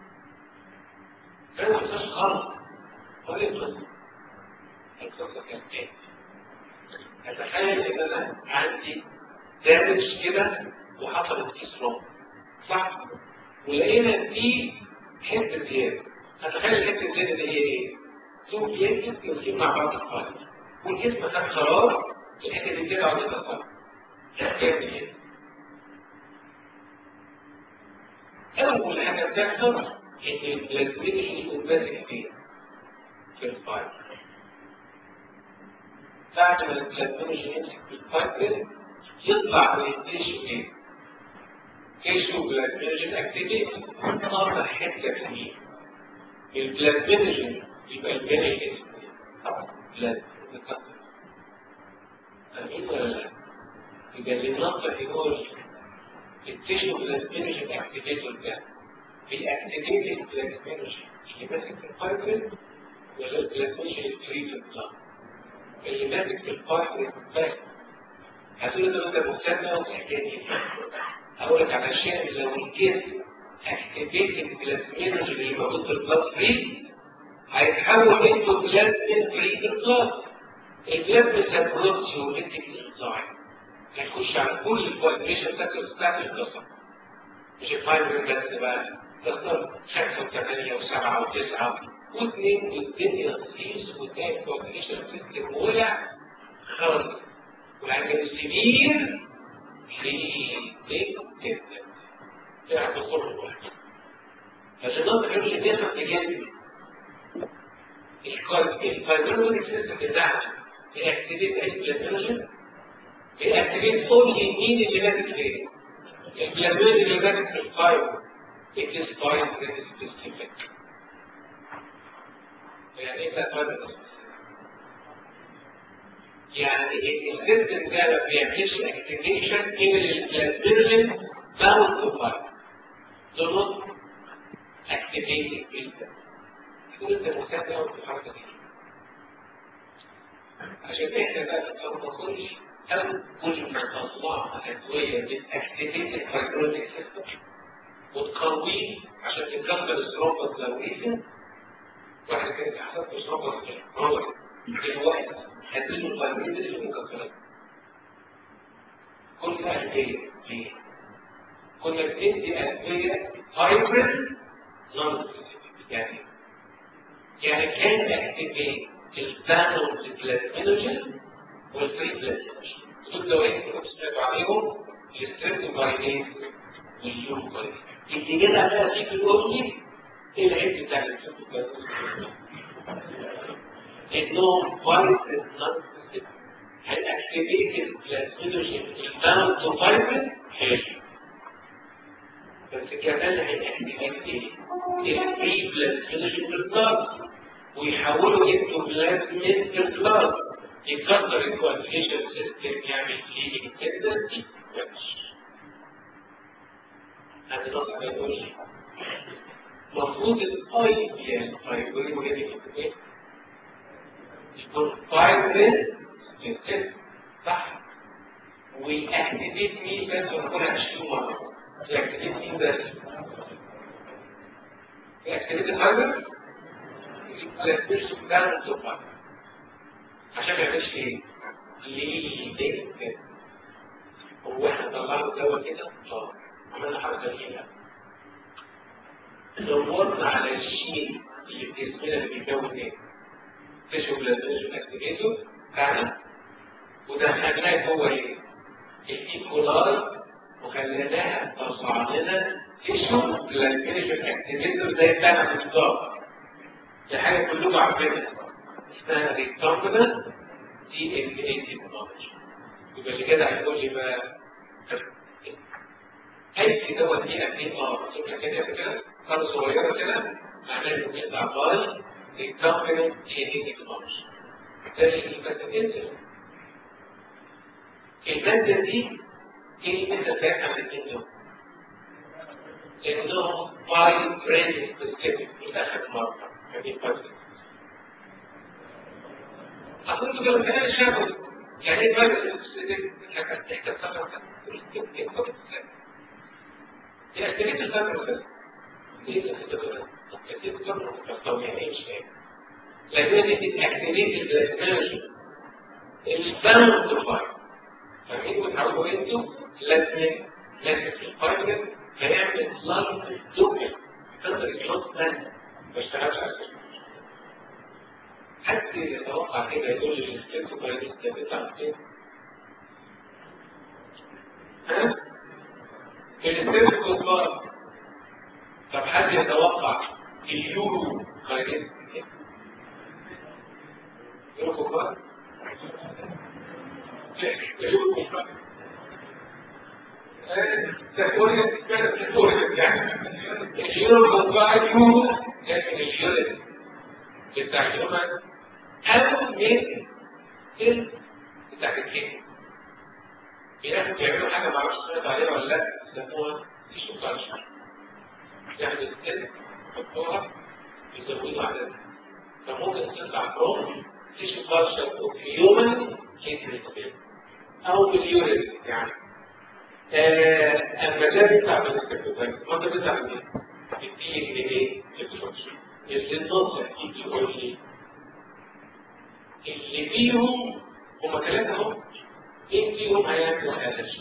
ده ما فيهاش غلط ولا يطلق القصه كانت ايه؟ اتخيل ان انا عندي دامج كده وحصلت كسران صح؟ ولقينا دي حته زياده اتخيل الحته الزياده دي هي ايه؟ ثم يجب يمكن مع بعض الفايبر والجسم خد قرار الحته دي زياده عن الفايبر تعمل ايه؟ اول حاجه بتحصل ان البلازمين يكون ماسك فيه في الفايبر بعد ما البلازمين يمسك في الفايبر يطلع من التيشو ايه؟ تيشو بلازمين اكتيفيت طلع حته فيه البلازمين يبقى الجاني اسمه بلازمين فاهمين ولا لا؟ يبقى اللي بنطلع يقول التيشو بلازمين اكتيفيتور ده بيأكتيفيت البلازمينوجين اللي ماسك في الفايبرين ولا البلازمينوجين الفري في البلاد اللي ماسك في الفايبرين بس هتقول ده انت مهتم وتحتاج اقول لك علشان لو الجسم اكتيفيت البلازمينوجين اللي موجود في البلاد فري هيتحول انتو بلازمين فري في البلاد البلازمين ده بروتيوليتيك انزايم هيخش على كل الكواليفيشن بتاعت القصه مش الفايبرين بس بقى تقدر خمسة وثمانية وسبعة وتسعة واثنين والدنيا رخيص وتلاقي كواليفيشن سيستم ولع خالص والعجل السبير في جدا يلعب بالصبر الواحد عشان نقدر نقول اللي بيحصل في جسمي الفايبرين سيستم بتاعته بيأكتيفيت البلازمينوجين بيأكتيفيت كل مين اللي ماسك فيه البلازمين اللي ماسك في الفايبر it is fine it is specific يعني ايه تفرق يعني السيستم ده ما بيعملش اكتيفيشن ان البلازمين داون تو فايبر do not activate it جدا يقول انت مهتم قوي في الحركه دي عشان احنا بقى في الارض كل اول ما طلعنا ادويه بتاكتيفيت الفايبروتيك سيستم وتقويه عشان تكسر السروبة الزاوية واحد كان يحصل في سروبة الرابع الواحد هديله الفايبرين اللي مكسرات كل ده أدوية ليه؟ كنا بندي أدوية فايبرين نون يعني يعني كان اكتيفيت الدانون بلازمينوجين والفري بلازمينوجين دول دوايين كنا بنستخدم عليهم الستريبتوماينين واليوروباينين اللي جدع بقى تيجي تقول لي ايه العيب بتاع انهم فايروس هيأكتيفيت البلازميدوجين الباوند تو فايروس حلو بس كمان هيأكتيفيت ايه؟ الفري بلازميدوجين في البلاد ويحولوا انتو بلازمين في البلاد يكسر الكوانتيشن سيستم يعمل فيه تندنسي وحش هذا نص بيقول لي المفروض الاي بي اس فايبرين وجدي ايه يكون فايبرين سيستم صح ويأكتيفيت مين بس ونقولها 20 مرة يأكتيفيت مين بس يأكتيفيت الفايبر يأكتيفيت الفايبر عشان ما يعملش ايه؟ ليه ليه هو احنا طلعنا الدواء كده؟ اه عملنا حركه هنا دورنا على الشيء اللي في جسمنا اللي بيكون ايه؟ تشو بلازميشن اكتيفيتور بتاعنا ودخلناه جوه ايه؟ الايكولاي وخليناها تطلع لنا تشو بلازميشن اكتيفيتور زي بتاعنا في الضغط دي حاجه كلكم عارفينها اسمها ريكتامبلنت دي ال اي تكنولوجي يبقى اللي كده هيقول لي بقى اي دوت دي اكيد اه شفنا كده كده قرة صغيرة كده معناه انه بيقطع باي ريكتامبلنت دي ال اي تكنولوجي ده اللي بس انت المادة دي ايه اللي انت فاهم عن الاثنين دول؟ انهم باي برين سبيسيفيك متاخد مرة هذه فرق أقول كده كلام الشعب يعني ايه فايروس تحت الخبر هي أكتريت الخبر بس ايه اللي كده أكتريت الخبر طب يعني ايه مش فاهم لكن دي أكتريت البلازمينوجين الباوند فاير فاهمين بتعرفوا انتوا لازم ماسك الفايبر هيعمل لايف دوبل تقدر الجلوس ده ما اشتغلش على كده حد يتوقع كده يقول لي السلك كويس ده بيطلع فين؟ ها؟ السلك كويس طب حد يتوقع اليورو كويس يورو كويس اليورو كويس تكوين تكوين يعني اليورو كويس يورو لكن اليورو بتاع اليوم أو من سن بتاع الكيك بياخد بيعملوا حاجة معرفش سمعت عليها ولا لا يسموها تيشو كالشر ياخد السن يحطوها يزودوا عددها فممكن تطلع بروم تيشو كالشر اوف هيومن كيك أو باليورين يعني أما ده بيطلع من الكتوبات ما ده بيطلع من الدي ان ايه اللي النقطة دي بيقول لي اللي فيهم هم ثلاثة هم مين فيهم هيعمل ألرجي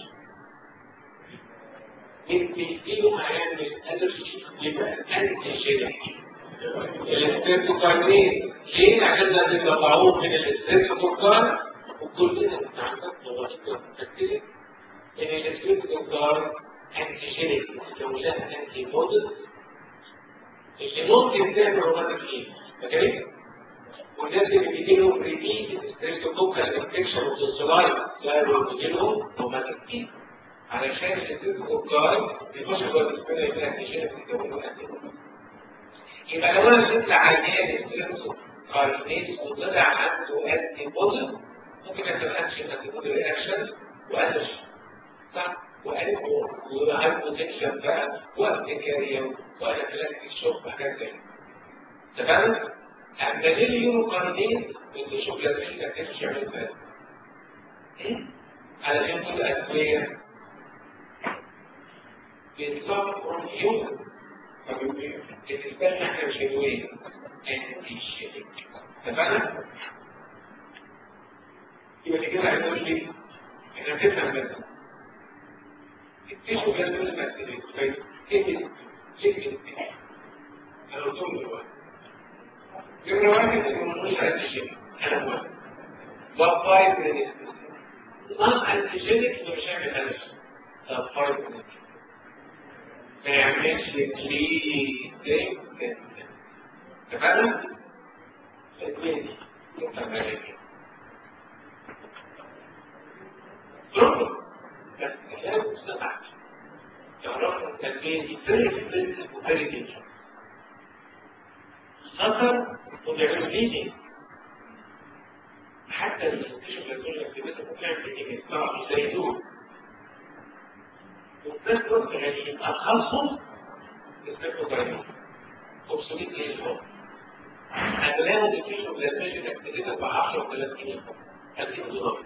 مين فيهم هيعمل ألرجي يبقى أنتيجينيك الاسترتوكارنين ليه؟ عشان ده بيطلعوه من الاسترتوكار وكلنا بنعرف نظرية متأكدة إن الاسترتوكار أنتيجينيك لو لها أنتي بودل اللي ممكن تعمل روماتيك فاكرين؟ والناس اللي بيجي لهم ريبيت ستريبتوكوكال انفكشن وتنسلايت ده بيجي لهم روماتيك علشان الستريبتوكوكال بيخش جوه الجسم يبقى انتيجين في الجو يبقى لو انا شفت عيان ستريبتوكارنيز وطلع عنده انتي بودل ممكن ما تبقاش انتي بودل رياكشن وقلش صح؟ وقلب ويبقى عنده بوتنشال بقى وارتكاريا وانافلاكتيك شوك وحاجات زي تمام؟ أما ليه اليورو قرنين اللي شوف جميل ما كانش يعمل ده علشان دول أدوية بيطلعوا من يوم بالنسبة لنا احنا مش أدوية انتي شيك تمام؟ يبقى كده هيقول لي احنا بنفهم بس التيشو جاز من المسؤولية طيب ايه ليه انا قلت لهم دلوقتي نمرة واحد انه مش انتيجينيك انا موافق وفايف من نون انتيجينيك انه مش هيعمل الرجي طب فايف من ما يعملش كليك اتفقنا؟ اثنين متفاهم ركن بس كلام مستمع تعرفوا التنبيه very expensive و very dangerous خطر وبيعملوا ليدنج حتى الانستيشن بيقول لك كده ممكن يعمل ليدنج يطلع زي دول وفي نفس الوقت يعني ارخصهم يستخدموا طريقه 500 جنيه فوق اغلبهم بيفيشوا بلاتيشن اكتيفيتر ب 10 و30 جنيه 2000 دولار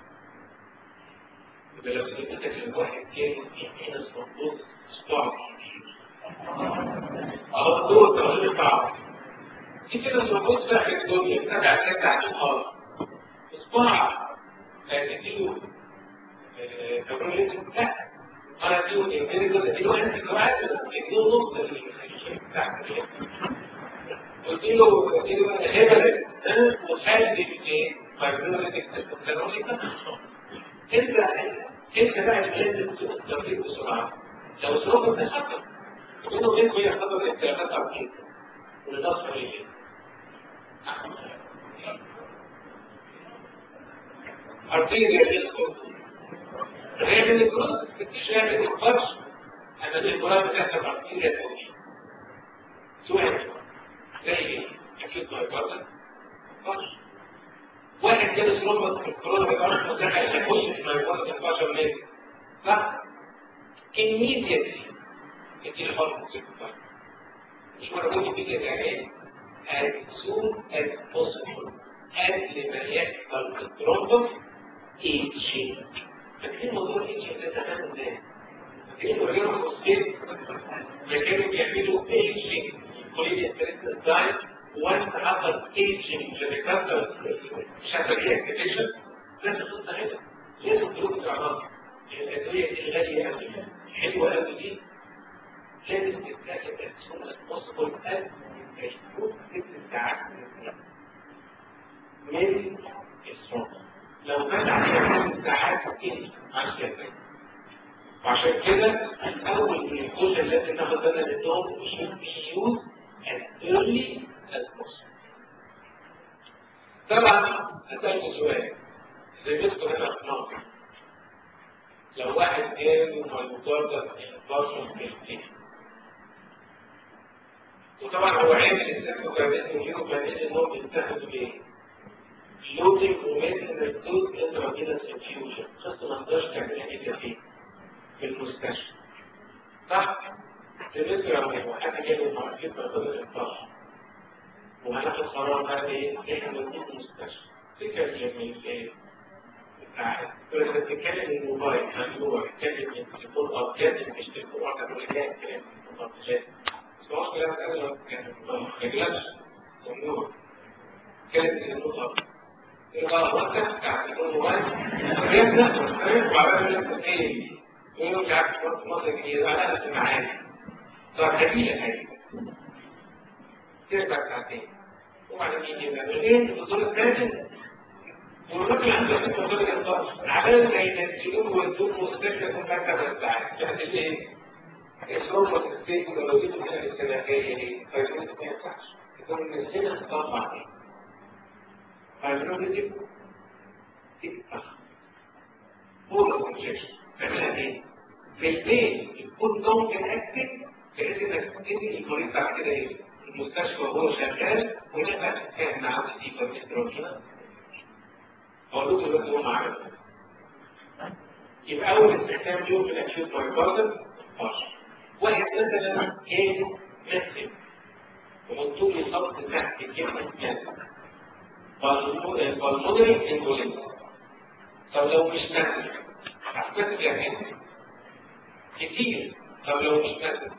يبقى لو سميتك الواحد كان في ناس مفروض ستار اهو دول تغيير صعب في كده مفروض في الدنيا تبع تسع نقاط اصبع تديله تقول لا انا اديله الانجليزي اديله انت كمان اديله نقطه بتاعت اديله اديله هبل وخلي ايه فايبروليتك تكتيك انت انت بقى اللي لازم تدرك بسرعه لو ظروفك تخطر بينه وبينك هي خطر الاختلافات ارضيه ولنصر ايه ارضيه يدخل غير من الكروس اكتشاف الفرش انا الكرات بتحصل ارضيه توجيه سؤال زي ايه؟ اكيد ما يفضل فرش واحد كده صلبة الكورونا بيبقى متاحة يخش في مايكرونا 16 متر صح؟ immediately يدي الحرب مش مربوط بيك يعني as soon as possible قبل ما يحصل الترومبوس ايجينج فاكرين موضوع ايجينج ده زمان ازاي؟ فاكرين ورجعوا الخصين ما كانوا بيعملوا ايجينج كوليديا ستريس دايت وانت حصل ايجينج لكثر شكل اكتيفيشن لازم تخطط هنا لازم تروح الاعراض الادويه دي غاليه قوي حلوه قوي دي لازم تتاخد as possible قبل ما يكون ست ساعات من الصبح لو كان عليها ست ساعات كتير عشان كده وعشان كده اول من الكل التي تاخد بالنا منهم مش يوز as early as possible طبعا أسألك سؤال زي مثل هنا في مصر لو واحد كان مجرد 11 بيتين وطبعا هو عامل السيركو كارنيت وجيرو كارنيت انهم بيتاخدوا ايه؟ لودنج وميديسن دوز انتراجينس انفيوجن خط ما نقدرش تعملها الا فين؟ في المستشفى صح؟ بالنسبه لو حد جاي معرفين بقدر 11 وهناخد قرار بقى ايه؟ احنا نوديه المستشفى فكرة جميل ايه؟ كنت بتتكلم الموبايل ممنوع تتكلم من التليفون او كاتب مش تليفون او كاتب كلام كلام مطبشات بس هو كلام اغلب كان ما يجلبش ممنوع كلام التليفون ارض يبقى وقت بتاع التليفون الموبايل يبدا وعلى ما ايه؟ يقول مش عارف مصر جديد انا نفسي معايا طب هديه حاجه ترجع ساعتين وبعدين يجي الأمريكان في الدور الثالث والراجل عنده ست دور الإنقاذ عبال ما ينزلوه ويدوه مستشفى يكون بعد ثمان ساعات يعني ايه؟ الصوم والستيك ولو جيتوا كده السنافية دي فيقولوا ما ينفعش يكون منزلها تطلع ايه؟ فيقولوا دي تبقى فول كونجكشن تعملها ايه؟ في البيت يكون ممكن اكتب بحيث انك تدي المريض بعد كده ايه؟ المستشفى وهو شغال ونبقى كان معاه دي كوليسترول اقول له دلوقتي هو معاه يبقى اول استخدام له في الاكيوت مايكاردر 12 واحد مثلا كان مسلم ومكتوب لي خط تحت كلمه كذا بالمودري انفولين طب لو مش مسلم هتكتب يعني كتير طب لو مش مسلم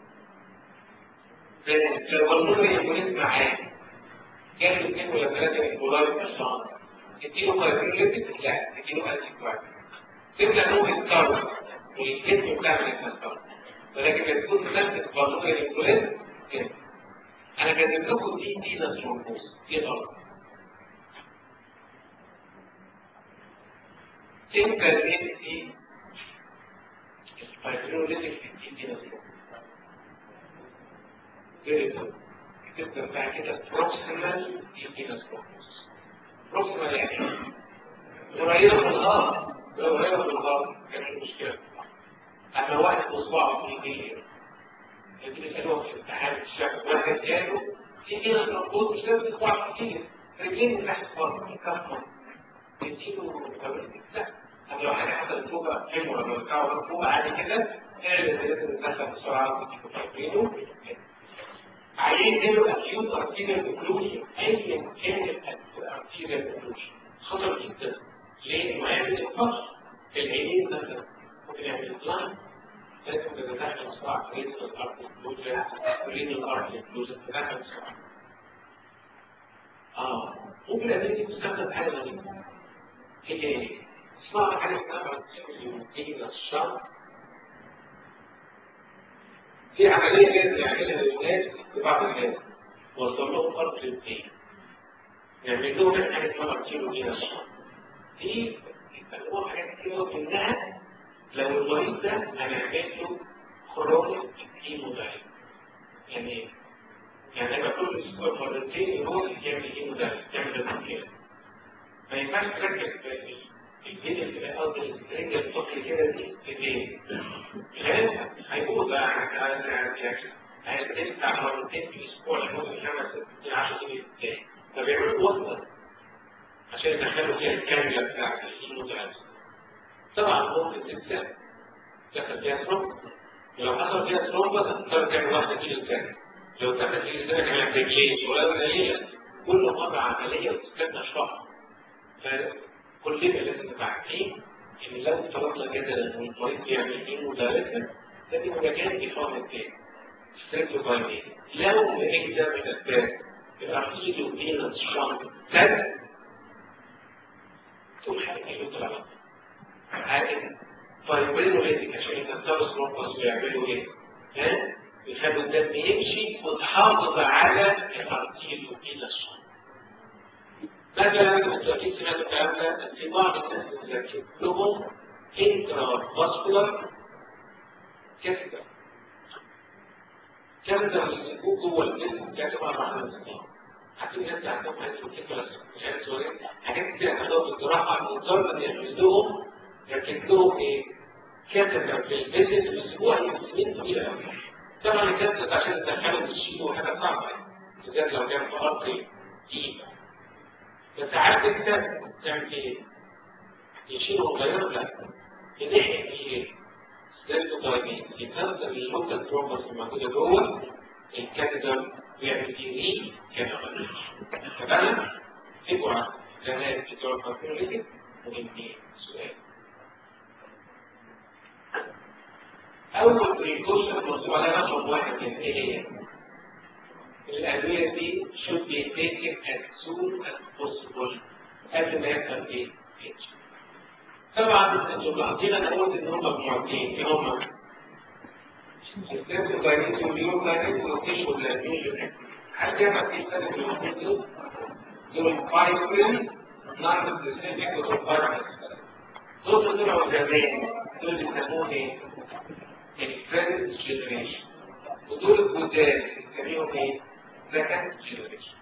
لو قلنا يكون معاه جاب اثنين ولا ثلاثة انفولايت في الشهر تديله فايبروليتك لا تديله انتي كوارت تبدا نوع الكارت والجسم بتاعمل الكارت ولكن تكون ثلاثة قانون الانفوليت كده انا كاتب لكم دي دي نسروبوس دي الارض امتى ندي الفايبروليتك في دي دي نسروبوس فيري تبقى بتاع كده بروكسيمال ايدينس بروكس بروكسيمال يعني قريبة من الغار لو قريبة من الغار كان في مشكلة أما واحد بصباعه في ايديه يجي يسألوه في امتحان الشهر واحد جاله ايدينس بروكس مش لازم صباعه كتير رجلين من تحت خالص كفر تديله لا طب لو حاجة حصلت فوق فيلم ولا بتاعه فوق عادي كده اعمل لازم تدخل بسرعة وتجيبه عليه زيرو اكيوت ارتيريال اوكلوجن ايا كانت الارتيريال اوكلوجن خطر جدا ليه؟ ما يعمل الفقر في العينين مثلا ممكن يعمل بلان لازم تتدخل بسرعة في ريد الارض اوكلوجن ريد الارض اوكلوجن تتدخل بسرعة اه ممكن الادوية دي تستخدم حاجة غريبة ايه تاني؟ اسمها حاجة اسمها تيجي الشر في عملية لازم يعملها للناس لبعض الناس وصل لهم أرض الاثنين يعمل لهم حاجة اسمها كيلو من الشر دي بيسموها حاجات كتير منها لو المريض ده هنعمل له كرونيك هيمودايل يعني ايه؟ يعني هيبقى كل اسبوع مرتين يروح يعمل هيمودايل يعمل التنكير ما ينفعش تركز الدين اللي قصدي الرجل الطفل كده دي ايدين لازم هيقول بقى هيتدفع مرتين في الاسبوع لمده خمس ست 10 سنين تاني فبيعملوا وصله عشان يدخلوا فيها الكامله بتاعت المدرسه طبعا ممكن تتساب تاخد فيها ثرومب ولو حصل فيها ثرومب هتضطر تعمل واحده كيلو تاني لو تاخد كيلو تاني كمان بتجيش ولا عمليه كل مره عمليه بتستنى شهر كلنا لازم نبقى عارفين ان لو افترضنا جدلا ان المريض بيعمل ايه مدرسه لازم يبقى جاهز يفهم التاني ستريبتوفايمين لو لقيت ده من الاسباب الارتيجو فينس شنط ثابت تقول حاجه يطلع حاجه فايبرينوليتك عشان يكسروا سروبس ويعملوا ايه؟ ها؟ يخلوا الدم يمشي وتحافظ على الارتيجو فينس شنط مثلا التأكيد سمعت الكلام ده في بعض الناس بتركب لهم انترا فاسكولار كاثيتر كاثيتر يسيبوه جوه الجسم كاتب على رحمة الله حتى الناس اللي عندهم حاجات كتير مش عارف سوري حاجات كتير عندهم الجراحة مضطر ان يعمل لهم يركب لهم ايه؟ كاثيتر في الجسم ويسيبوها لسنين طويلة قوي طبعا الكاثيتر عشان تدخله تشيله حاجة صعبة بالذات لو كان في أرض تقيلة فساعات انت تعمل ايه؟ يشيل وغير لا ينحي ايه؟ لازم طيبين يكسر اللوكال ترومبس الموجودة جوه الكاتيتر بيعمل ايه ري كاميرا تمام؟ تبقى كمان بتوع الكالكوليتد مهمين سؤال أول بريكوشن مكتوب عليها رقم واحد كان إيه هي؟ الأدوية دي should be taken as soon as possible قبل ما يحصل إيه؟ طبعا انتوا ملاحظين انا قلت ان هم مجموعتين ايه هم؟ الستيبتوكاينيز واليوكاينيز والتيشو واللاتيشن حد يعرف ايه الفرق بين الاثنين دول؟ دول بايبرين نون سبيسيفيك ودول بايبرين دول طلعوا زمان دول بيسموهم ايه؟ الفيرست جنريشن ودول الجداد بنسميهم ايه؟ سكند جنريشن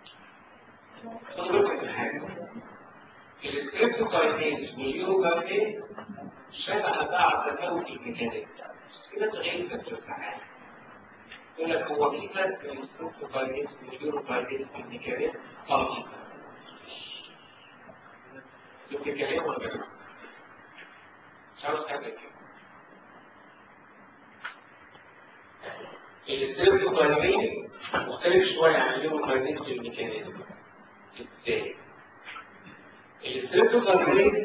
خدوا بالكم من حاجه الستريبتوكاينيز واليوكاينيز شبه بعض تفاوت الميكانيك كده تغيير فكرة الحاجة يقول لك هو في فرق بين الستريبتوكاينيز واليوكاينيز في الميكانيك اه في فرق انتوا بتتكلموا ولا لا؟ مش عاوز حاجة كده الستريبتوكاينيز مختلف شوية عن اليوكاينيز في الميكانيك ازاي؟ الستريبتوكاينيز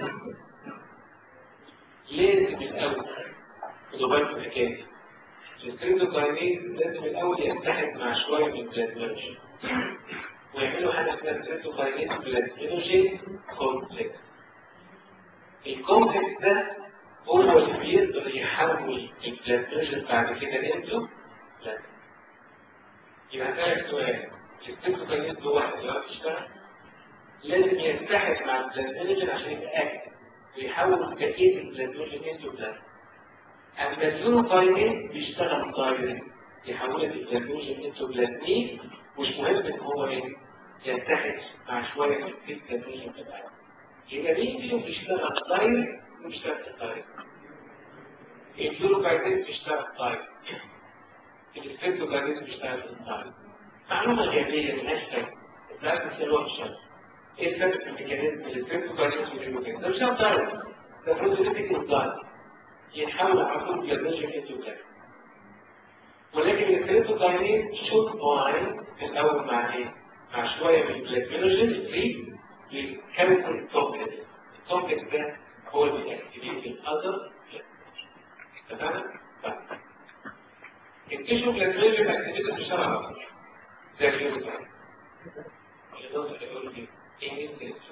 لازم الأول خدوا بالكم الحكاية الستريبتوكاينيز لازم الأول ينسحب مع شوية من البلازمينوجين ويعملوا حاجة اسمها ستريبتوكاينيز بلازمينوجين كومبلكس الكومبلكس ده هو اللي بيقدر يحول البلازمينوجين بعد كده انتو لا يبقى ده سؤال الستريبتوكاينيز ده واحد يعرف يشتغل لازم ينسحب مع البلازمينوجين عشان يبقى اكتف ويحول بقيه البلازمينوجين انتو بلازما اما اليونوكاينين بيشتغل دايركت يحولها الجلوكوجين انتو بلاتين مش مهم ان هو ايه يتحد مع شويه من الجلوكوجين بتاعه يبقى مين فيهم بيشتغل دايركت وبيشتغل دايركت الجلوكوجين بيشتغل دايركت الكريبتوكارين بيشتغل دايركت معلومه غبيه ملهاش فايده لازم تسالوها في الشرح ايه الفرق في الميكانيزم بين الكريبتوكارين والجلوكوجين ده مش دايركت ده بروتيتيك دايركت يتحول على طول جلوكوجين انتو بلاتين ولكن الكريبتوكاينين شوت باين الاول مع ايه؟ مع شويه من الجلايكوجين فري يكون التوبلت التوبلت ده هو اللي بيأكتيفيت الاذر تمام؟ التيشو جلايكوجين اكتيفيت بشرع على طول زي الكريبتوكاين النظر يقول لي ايه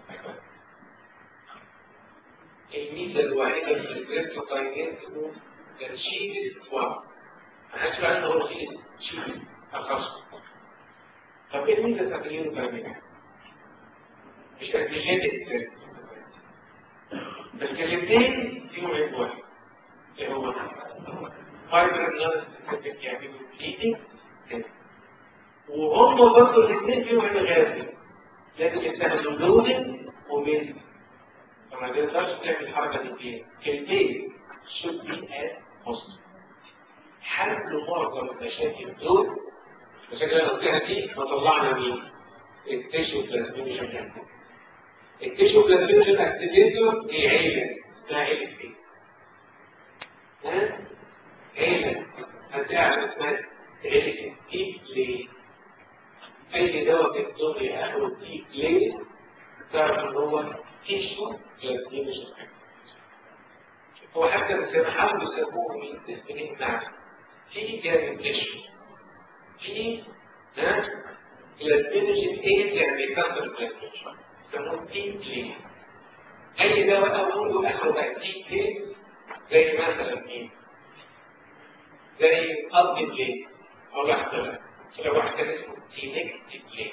الميزه الوحيده في الكريبتوكاينين انه ترشيد الواحد ما حدش بقى هو في شيء الخاص طب ايه الميزه بتاعت اليونيفرمينال مش انتيجينيك بس الاثنين فيهم عيب واحد اللي هو فايبر نيرف بيعملوا بليدنج وهم برضه الاثنين فيهم عيب غازي لازم يتاخدوا لودنج وميل فما تقدرش تعمل الحركه دي فين؟ البيت should be at hospital حل معظم المشاكل دول المشاكل اللي قلتها دي وطلعنا مين؟ التيشو بلازمينوجين التيشو بلازمينوجين اكتيفيتور دي عيلة اسمها عيلة ايه؟ ها؟ عيلة هتعرف اسمها عيلة التيب ليه؟ أي دواء في الدنيا أخذ التيب ليه؟ تعرف إن هو تيشو بلازمينوجين هو حتى لما حاولوا يسموه من تسمين نعم في جانب تشو في ها بلازمينوجين ايه يعني بيكسر البلازمينوجين يسموه تيب ليه اي دواء اقول له اخره بقى تيب ليه زي مثلا مين زي قبض ليه او لحظه لا لو واحد كان اسمه تينكتيف ليه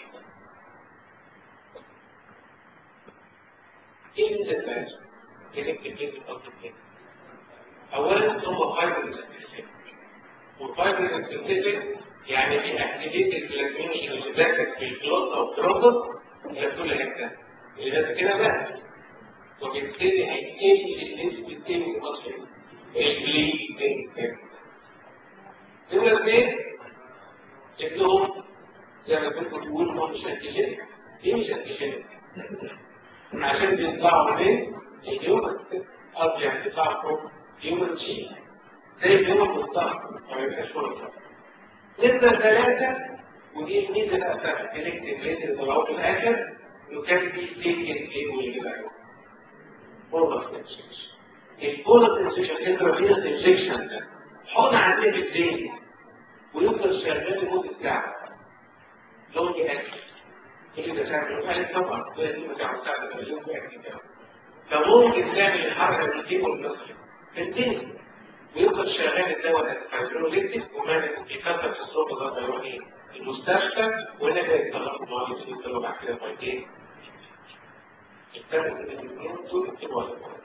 ايه اللي ده تينكتيف ليه قبض ليه اولا هم فايبر والفايبر سبيسيفيك يعني في اكتيفيت البلازمينوجين اللي داخل في الكلوت او التروبس الى كل حته اللي كده بقى وبالتالي هيقل نسبه ايه اصلا البليدنج نمرة اثنين ابنهم زي ما كنت بتقول هو مش انتيجينيك ليه مش انتيجينيك؟ عشان بيطلعوا من الهيومن قصدي يعني بيطلعوا فوق هيومن جين زي الهيومن بالظبط ما يبقاش فرصه نمرة ثلاثة ودي الميزة بقى بتاعت الكوليكتيف ريت اللي طلعوه في الآخر إنه كان في تيكن إيه واللي بقى بولس انجكشن البولس انجكشن انترافينوس انجكشن ده حط عليه بالدين ويفضل شغال لمدة ساعة لون يأكل كل ده ساعة قال طبعا ده دي بتاع ساعة ده اليوم يأكل فممكن تعمل الحركة دي في المصري بالدين ويفضل شغال الدواء الفايبروليتيك ومالك يكتر في الصوت ده يروح ايه المستشفى ولا يتغلق معاه في الدواء بعد كده فايتين الثلاث الاثنين دول يكتبوا على بعض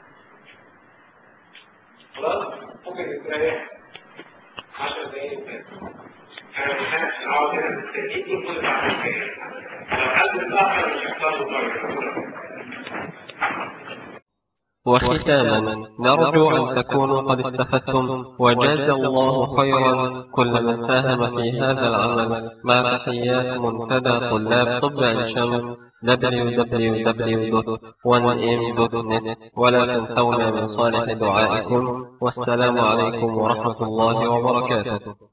خلاص ممكن تريح 10 دقايق انا مش هقعد هنا مستنيك كل بعد كده لو حد اتاخر مش هيحصل له وختاما نرجو أن تكونوا قد استفدتم وجاز الله خيرا كل من ساهم في هذا العمل مع تحيات منتدى طلاب طب عين شمس www.1m.net ولا تنسونا من صالح دعائكم والسلام عليكم ورحمة الله وبركاته